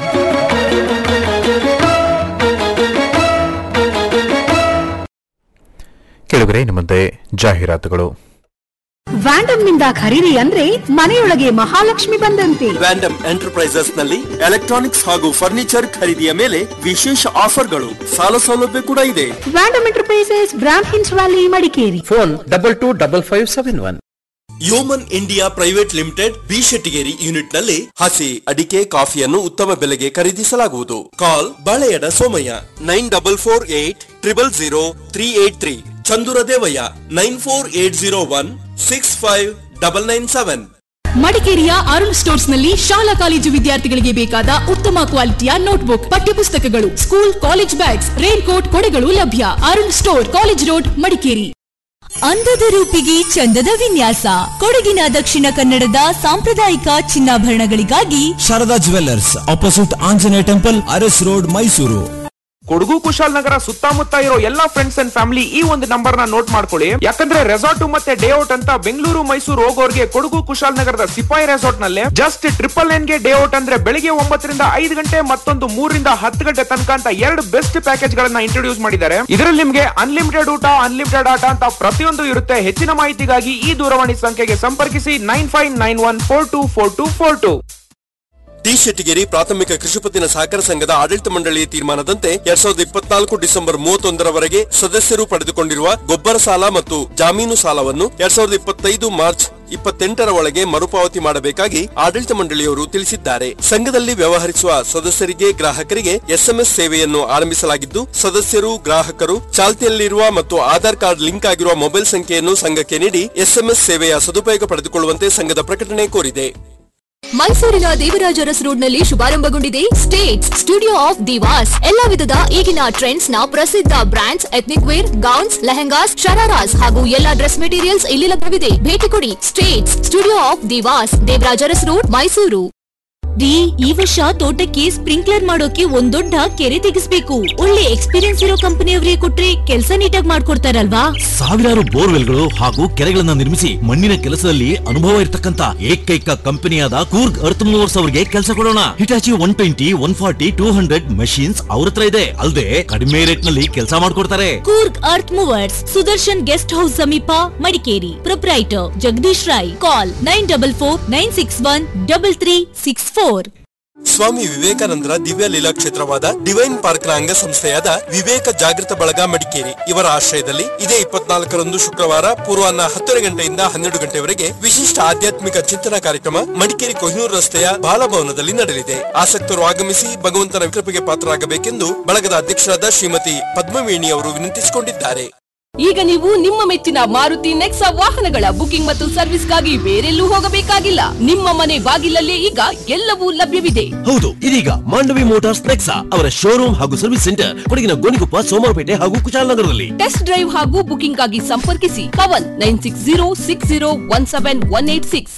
ಕೆಳಗರೆ ಇನ್ನು ಮುಂದೆ ಜಾಹೀರಾತುಗಳು ವ್ಯಾಂಡಮ್ ನಿಂದ ಖರೀದಿ ಅಂದ್ರೆ ಮನೆಯೊಳಗೆ ಮಹಾಲಕ್ಷ್ಮಿ ಬಂದಂತೆ ವ್ಯಾಂಡಮ್ ಎಂಟರ್ಪ್ರೈಸಸ್ ನಲ್ಲಿ ಎಲೆಕ್ಟ್ರಾನಿಕ್ಸ್ ಹಾಗೂ ಫರ್ನಿಚರ್ ಖರೀದಿಯ ಮೇಲೆ ವಿಶೇಷ ಆಫರ್ಗಳು ಸಾಲ ಸೌಲಭ್ಯ ಕೂಡ ಇದೆ Vandam enterprises Brahmins valley Madikeri phone double two double five seven one Yeoman India private limited B Shettigeri unit ನಲ್ಲಿ ಹಸಿ ಅಡಿಕೆ ಕಾಫಿಯನ್ನು ಉತ್ತಮ ಬೆಲೆಗೆ ಖರೀದಿಸಲಾಗುವುದು call Baleyada Somaiah nine double four eight triple zero three eight three Chandura Devaiah nine four eight zero one six five double nine seven ಮಡಿಕೇರಿಯ Arun stores ನಲ್ಲಿ ಶಾಲಾ ಕಾಲೇಜು ವಿದ್ಯಾರ್ಥಿಗಳಿಗೆ ಬೇಕಾದ ಉತ್ತಮ ಕ್ವಾಲಿಟಿಯ ನೋಟ್ಬುಕ್ ಪಠ್ಯಪುಸ್ತಕಗಳು school college bags rain coat ಕೊಡೆಗಳು ಲಭ್ಯ Arun store college road Madikeri ಅಂದದ ರೂಪಿಗೆ ಚಂದದ ವಿನ್ಯಾಸ ಕೊಡಗಿನ ದಕ್ಷಿಣ ಕನ್ನಡದ ಸಾಂಪ್ರದಾಯಿಕ ಚಿನ್ನಾಭರಣಗಳಿಗಾಗಿ Sharada jewellers opposite Anjaneya temple Aras road Mysuru Kodagu Kushalnagar ಸುತ್ತಮುತ್ತ ಇರೋ ಎಲ್ಲಾ ಫ್ರೆಂಡ್ಸ್ ಅಂಡ್ ಫ್ಯಾಮಿಲಿ ಈ ಒಂದು ನಂಬರ್ ನ ನೋಟ್ ಮಾಡ್ಕೊಳ್ಳಿ ಯಾಕಂದ್ರೆ ರೆಸಾರ್ಟ್ ಮತ್ತೆ ಡೇ ಔಟ್ ಅಂತ ಬೆಂಗಳೂರು ಮೈಸೂರು ಹೋಗೋರ್ಗೆ ಕೊಡಗು ಕುಶಾಲನಗರದ ಸಿಪಾಯಿ ರೆಸಾರ್ಟ್ ನಲ್ಲಿ ಜಸ್ಟ್ ಟ್ರಿಪಲ್ ನೈನ್ ಗೆ ಡೇ ಔಟ್ ಅಂದ್ರೆ ಬೆಳಿಗ್ಗೆ ಒಂಬತ್ತರಿಂದ ಐದು ಗಂಟೆ ಮತ್ತೊಂದು ಮೂರರಿಂದ ಹತ್ತು ಗಂಟೆ ತನಕ ಅಂತ ಎರಡು ಬೆಸ್ಟ್ ಪ್ಯಾಕೇಜ್ ಗಳನ್ನ ಇಂಟ್ರೊಡ್ಯೂಸ್ ಮಾಡಿದ್ದಾರೆ ಇದರಲ್ಲಿ ನಿಮ್ಗೆ ಅನ್ಲಿಮಿಟೆಡ್ ಊಟ ಅನ್ಲಿಮಿಟೆಡ್ ಆಟ ಅಂತ ಪ್ರತಿಯೊಂದು ಇರುತ್ತೆ ಹೆಚ್ಚಿನ ಮಾಹಿತಿಗಾಗಿ ಈ ದೂರವಾಣಿ ಸಂಖ್ಯೆಗೆ ಸಂಪರ್ಕಿಸಿ nine five nine one four two four two four two T Shettigeri ಪ್ರಾಥಮಿಕ ಕೃಷಿಪತ್ತಿನ ಸಹಕಾರ ಸಂಘದ ಆಡಳಿತ ಮಂಡಳಿಯ ತೀರ್ಮಾನದಂತೆ ಎರಡ್ ಸಾವಿರದ ಇಪ್ಪತ್ನಾಲ್ಕು ಡಿಸೆಂಬರ್ ಮೂವತ್ತೊಂದರವರೆಗೆ ಸದಸ್ಯರು ಪಡೆದುಕೊಂಡಿರುವ ಗೊಬ್ಬರ ಸಾಲ ಮತ್ತು ಜಾಮೀನು ಸಾಲವನ್ನು ಎರಡ್ ಸಾವಿರದ ಇಪ್ಪತ್ತೈದು ಮಾರ್ಚ್ ಇಪ್ಪತ್ತೆಂಟರ ಒಳಗೆ ಮರುಪಾವತಿ ಮಾಡಬೇಕಾಗಿ ಆಡಳಿತ ಮಂಡಳಿಯವರು ತಿಳಿಸಿದ್ದಾರೆ ಸಂಘದಲ್ಲಿ ವ್ಯವಹರಿಸುವ ಸದಸ್ಯರಿಗೆ ಗ್ರಾಹಕರಿಗೆ ಎಸ್ಎಂಎಸ್ ಸೇವೆಯನ್ನು ಆರಂಭಿಸಲಾಗಿದ್ದು ಸದಸ್ಯರು ಗ್ರಾಹಕರು ಚಾಲ್ತಿಯಲ್ಲಿರುವ ಮತ್ತು ಆಧಾರ್ ಕಾರ್ಡ್ ಲಿಂಕ್ ಆಗಿರುವ ಮೊಬೈಲ್ ಸಂಖ್ಯೆಯನ್ನು ಸಂಘಕ್ಕೆ ನೀಡಿ ಎಸ್ಎಂಎಸ್ ಸೇವೆಯ ಸದುಪಯೋಗ ಪಡೆದುಕೊಳ್ಳುವಂತೆ ಸಂಘದ ಪ್ರಕಟಣೆ ಕೋರಿದೆ ಮೈಸೂರಿನ ದೇವರಾಜ ಅರಸ್ ರೋಡ್ನಲ್ಲಿ ಶುಭಾರಂಭಗೊಂಡಿದೆ ಸ್ಟೇಟ್ಸ್ ಸ್ಟುಡಿಯೋ ಆಫ್ ದಿವಾಸ್ ಎಲ್ಲಾ ವಿಧದ ಈಗಿನ ಟ್ರೆಂಡ್ಸ್ ನ ಪ್ರಸಿದ್ಧ brands ethnic wear gowns lehengas shararas ಹಾಗೂ ಎಲ್ಲಾ ಡ್ರೆಸ್ ಮೆಟೀರಿಯಲ್ಸ್ ಇಲ್ಲಿ ಲಭ್ಯವಿದೆ ಭೇಟಿ ಕೊಡಿ states studio of divas Devaraja Aras road Mysuru ಡಿ ಈ ವರ್ಷ ತೋಟಕ್ಕೆ ಸ್ಪ್ರಿಂಕ್ಲರ್ ಮಾಡೋಕೆ ಒಂದ್ ದೊಡ್ಡ ಕೆರೆ ತೆಗಿಸ್ಬೇಕು ಒಳ್ಳೆ ಎಕ್ಸ್ಪೀರಿಯನ್ಸ್ ಇರೋ ಕಂಪನಿಯವರಿಗೆ ಕೊಟ್ರೆ ಕೆಲಸ ನೀಟಾಗಿ ಮಾಡ್ಕೊಡ್ತಾರಲ್ವಾ ಸಾವಿರಾರು ಬೋರ್ವೆಲ್ಗಳು ಹಾಗೂ ಕೆರೆಗಳನ್ನ ನಿರ್ಮಿಸಿ ಮಣ್ಣಿನ ಕೆಲಸದಲ್ಲಿ ಅನುಭವ ಇರತಕ್ಕಂತ ಏಕೈಕ ಕಂಪನಿಯಾದ ಕೂರ್ಗ್ ಅರ್ತ್ ಮೂವರ್ಸ್ ಅವರಿಗೆ ಕೆಲಸ ಕೊಡೋಣ Hitachi one twenty one forty two hundred machines ಅವ್ರ ಹತ್ರ ಇದೆ ಅಲ್ಲದೆ ಕಡಿಮೆ ರೇಟ್ ನಲ್ಲಿ ಕೆಲಸ ಮಾಡ್ಕೊಡ್ತಾರೆ Coorg earth movers Sudarshan guest house ಸಮೀಪ Madikeri proprietor Jagadish Rai call nine double four nine six one double three six four Swami ವಿವೇಕಾನಂದರ ದಿವ್ಯ ಲೀಲಾ ಕ್ಷೇತ್ರವಾದ ಡಿವೈನ್ ಪಾರ್ಕ್ನ ಅಂಗಸಂಸ್ಥೆಯಾದ ವಿವೇಕ ಜಾಗೃತ ಬಳಗ ಮಡಿಕೇರಿ ಇವರ ಆಶ್ರಯದಲ್ಲಿ ಇದೇ ಇಪ್ಪತ್ನಾಲ್ಕರಂದು ಶುಕ್ರವಾರ ಪೂರ್ವಾಹ್ನ ಹತ್ತರ ಗಂಟೆಯಿಂದ ಹನ್ನೆರಡು ಗಂಟೆವರೆಗೆ ವಿಶಿಷ್ಟ ಆಧ್ಯಾತ್ಮಿಕ ಚಿಂತನಾ ಕಾರ್ಯಕ್ರಮ ಮಡಿಕೇರಿ ಕೊಹಿನೂರು ರಸ್ತೆಯ ಬಾಲಭವನದಲ್ಲಿ ನಡೆಯಲಿದೆ ಆಸಕ್ತರು ಆಗಮಿಸಿ ಭಗವಂತನ ಕೃಪೆಗೆ ಪಾತ್ರರಾಗಬೇಕೆಂದು ಬಳಗದ ಅಧ್ಯಕ್ಷರಾದ ಶ್ರೀಮತಿ ಪದ್ಮವೇಣಿ ಅವರು ವಿನಂತಿಸಿಕೊಂಡಿದ್ದಾರೆ ಈಗ ನೀವು ನಿಮ್ಮ ಮೆಚ್ಚಿನ ಮಾರುತಿ ನೆಕ್ಸಾ ವಾಹನಗಳ ಬುಕಿಂಗ್ ಮತ್ತು ಸರ್ವಿಸ್ಗಾಗಿ ಬೇರೆಲ್ಲೂ ಹೋಗಬೇಕಾಗಿಲ್ಲ ನಿಮ್ಮ ಮನೆ ಬಾಗಿಲಲ್ಲೇ ಈಗ ಎಲ್ಲವೂ ಲಭ್ಯವಿದೆ ಹೌದು ಇದೀಗ ಮಾಂಡವಿ ಮೋಟಾರ್ಸ್ ನೆಕ್ಸಾ ಅವರ ಶೋರೂಮ್ ಹಾಗೂ ಸರ್ವಿಸ್ ಸೆಂಟರ್ ಕೊಡಗಿನ ಗೋಣಿಕೊಪ್ಪ ಸೋಮವಾರಪೇಟೆ ಹಾಗೂ ಕುಶಾಲನಗರದಲ್ಲಿ ಟೆಸ್ಟ್ ಡ್ರೈವ್ ಹಾಗೂ ಬುಕಿಂಗ್ ಆಗಿ ಸಂಪರ್ಕಿಸಿ Pavan nine six zero six zero one seven one eight six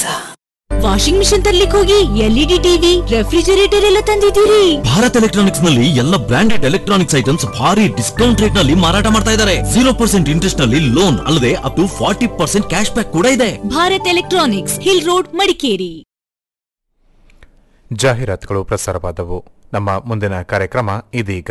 washing machine ತರ್ಲಿಕ್ಕೆ ಹೋಗಿ ಎಲ್ಇಡಿ ಟಿವಿ ರೆಫ್ರಿಜರೇಟರ್ ಎಲ್ಲ ತಂದಿದ್ದೀರಿ ಭಾರತ್ ಎಲೆಕ್ಟ್ರಾನಿಕ್ಸ್ ನಲ್ಲಿ ಎಲ್ಲ ಬ್ರಾಂಡೆಡ್ ಎಲೆಕ್ಟ್ರಾನಿಕ್ಸ್ ಐಟಮ್ಸ್ ಭಾರಿ ಡಿಸ್ಕೌಂಟ್ ರೇಟ್ ನಲ್ಲಿ ಮಾರಾಟ ಮಾಡ್ತಾ ಇದ್ದಾರೆ ಜೀರೋ ಪರ್ಸೆಂಟ್ ಇಂಟ್ರೆಸ್ಟ್ ನಲ್ಲಿ ಲೋನ್ ಅಲ್ಲದೆ up to forty percent cash back ಕೂಡ ಇದೆ Bharat electronics hill road Madikeri ಜಾಹೀರಾತುಗಳು ಪ್ರಸಾರವಾದವು ನಮ್ಮ ಮುಂದಿನ ಕಾರ್ಯಕ್ರಮ ಇದೀಗ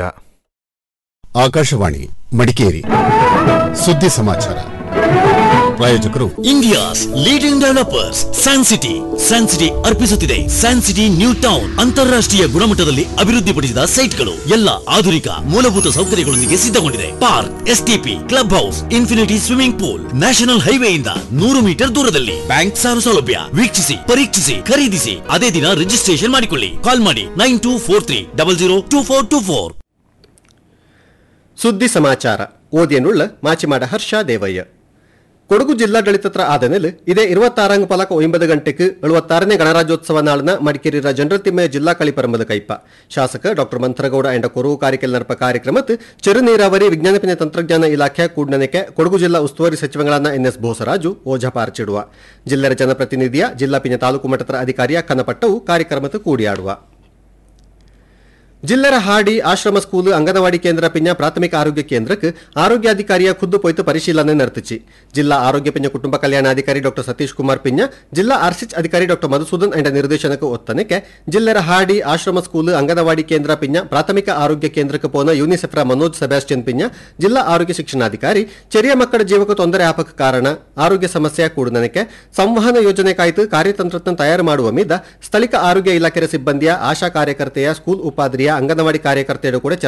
ಆಕಾಶವಾಣಿ ಮಡಿಕೇರಿ ಸುದ್ದಿ ಸಮಾಚಾರ ಪ್ರಾಯೋಜಕರು India's leading developers san city san city ಅರ್ಪಿಸುತ್ತಿದೆ ಸ್ಯಾನ್ ಸಿಟಿ ನ್ಯೂ ಟೌನ್ ಅಂತಾರಾಷ್ಟ್ರೀಯ ಗುಣಮಟ್ಟದಲ್ಲಿ ಅಭಿವೃದ್ಧಿಪಡಿಸಿದ ಸೈಟ್ಗಳು ಎಲ್ಲ ಆಧುನಿಕ ಮೂಲಭೂತ ಸೌಕರ್ಯಗಳೊಂದಿಗೆ ಸಿದ್ಧಗೊಂಡಿದೆ park STP club house infinity swimming pool national ಹೈವೇಯಿಂದ ನೂರು ಮೀಟರ್ ದೂರದಲ್ಲಿ ಬ್ಯಾಂಕ್ ಸಾಲ ಸೌಲಭ್ಯ ವೀಕ್ಷಿಸಿ ಪರೀಕ್ಷಿಸಿ ಖರೀದಿಸಿ ಅದೇ ದಿನ ರಿಜಿಸ್ಟ್ರೇಷನ್ ಮಾಡಿಕೊಳ್ಳಿ ಕಾಲ್ ಮಾಡಿ nine two four three double zero two four two four ಸುದ್ದಿ ಸಮಾಚಾರ ಓದಿಯನುಳ್ಳ ಮಾಚಿಮಾಡ ಹರ್ಷ ದೇವಯ್ಯ ಕೊಡಗು ಜಿಲ್ಲಾಡಳಿತತ್ರ ಆದಮೇಲೆ ಇದೇ ഇരുപത്താറാം ಪಲಕ ಒಂಬತ್ತು ಗಂಟೆಗೆ ಎಳುವತ್ತಾರನೇ ಗಣರಾಜ್ಯೋತ್ಸವ ನಾಳಿನ ಮಡಿಕೇರಿರ ಜನರತಿಮ್ಮೆ ಜಿಲ್ಲಾ ಕಳಿಪರಂಬದ ಕೈಪ ಶಾಸಕ ಡಾಕ್ಟರ್ ಮಂಥರಗೌಡ ಎಂಡ ಕೊರವು ಕಾರಿಕೆಲ್ ನಡಪ ಕಾರ್ಯಕ್ರಮತ್ ಚೆರು ನೀರಾವರಿ ವಿಜ್ಞಾನ ಪಿನ ತಂತ್ರಜ್ಞಾನ ಇಲಾಖೆ ಕೂಡ್ನನೆಕೆ ಕೊಡಗು ಜಿಲ್ಲಾ ಉಸ್ತುವಾರಿ ಸಚಿವಗಳಾದ ಎನ್ ಎಸ್ ಬೋಸರಾಜು ಓಜಾ ಪಾರ್ಚಿಡುವ ಜಿಲ್ಲೆಯ ಜನಪ್ರತಿನಿಧಿಯ ಜಿಲ್ಲಾ ಪಿನ ತಾಲೂಕು ಮಟ್ಟದ ಅಧಿಕಾರಿಯ ಕನಪಟ್ಟವು ಕಾರ್ಯಕ್ರಮದ ಕೂಡಿಯಾಡುವ ಜಿಲ್ಲೆರ ಹಾಡಿ ಆಶ್ರಮ ಸ್ಕೂಲ್ ಅಂಗನವಾಡಿ ಕೇಂದ್ರ ಪಿಂಜ ಪ್ರಾಥಮಿಕ ಆರೋಗ್ಯ ಕೇಂದ್ರಕ್ಕೆ ಆರೋಗ್ಯಾಧಿಕಾರಿಯ ಖುದ್ದು ಪೊಯ್ತು ಪರಿಶೀಲನೆ ನಡೆತಿச்சு ಜಿಲ್ಲಾ ಆರೋಗ್ಯ ಪಿಂಜ ಕುಟುಂಬ ಕಲ್ಯಾಣಾಧಿಕಾರಿ ಡಾಕ್ಟರ್ ಸತೀಶ್ ಕುಮಾರ್ ಪಿಂಜ ಜಿಲ್ಲಾ ಆರ್ಸಿಚ್ ಅಧಿಕಾರಿ ಡಾಕ್ಟರ್ ಮಧುಸೂದನ್ ಅಂಡ ನಿರ್ದೇಶನಕ್ಕೆ ಒತ್ತನಕ್ಕೆ ಜಿಲ್ಲೆರ ಹಾಡಿ ಆಶ್ರಮ ಸ್ಕೂಲ್ ಅಂಗನವಾಡಿ ಕೇಂದ್ರ ಪಿಂಜ ಪ್ರಾಥಮಿಕ ಆರೋಗ್ಯ ಕೇಂದ್ರಕ್ಕೆ ಪೋನ ಯೂನಿಸೆಫ್ರ ಮನೋಜ್ ಸೆಬಾಸ್ಟಿಯನ್ ಪಿಂಜ ಜಿಲ್ಲಾ ಆರೋಗ್ಯ ಶಿಕ್ಷಣಾಧಿಕಾರಿ ಚೆರಿಯ ಮಕ್ಕಳ ಜೀವಕ್ಕೆ ತೊಂದರೆ ಆಪಕ ಕಾರಣ ಆರೋಗ್ಯ ಸಮಸ್ಯೆ ಕೂಡನಕ್ಕೆ ಸಂವಹನ ಯೋಜನೆ ಕಾಯ್ತು ಕಾರ್ಯತಂತ್ರವನ್ನು ತಯಾರು ಮಾಡುವ ಮೀದ ಸ್ಥಳೀಯ ಆರೋಗ್ಯ ಇಲಾಖೆಯ ಸಿಬ್ಬಂದಿಯ ಆಶಾ ಕಾರ್ಯಕರ್ತೆಯ ಸ್ಕೂಲ್ ಉಪಾಧ್ರಿಯ ಅಂಗನವಾಡಿ ಕಾರ್ಯಕರ್ತೆಯರು ಕೂಡ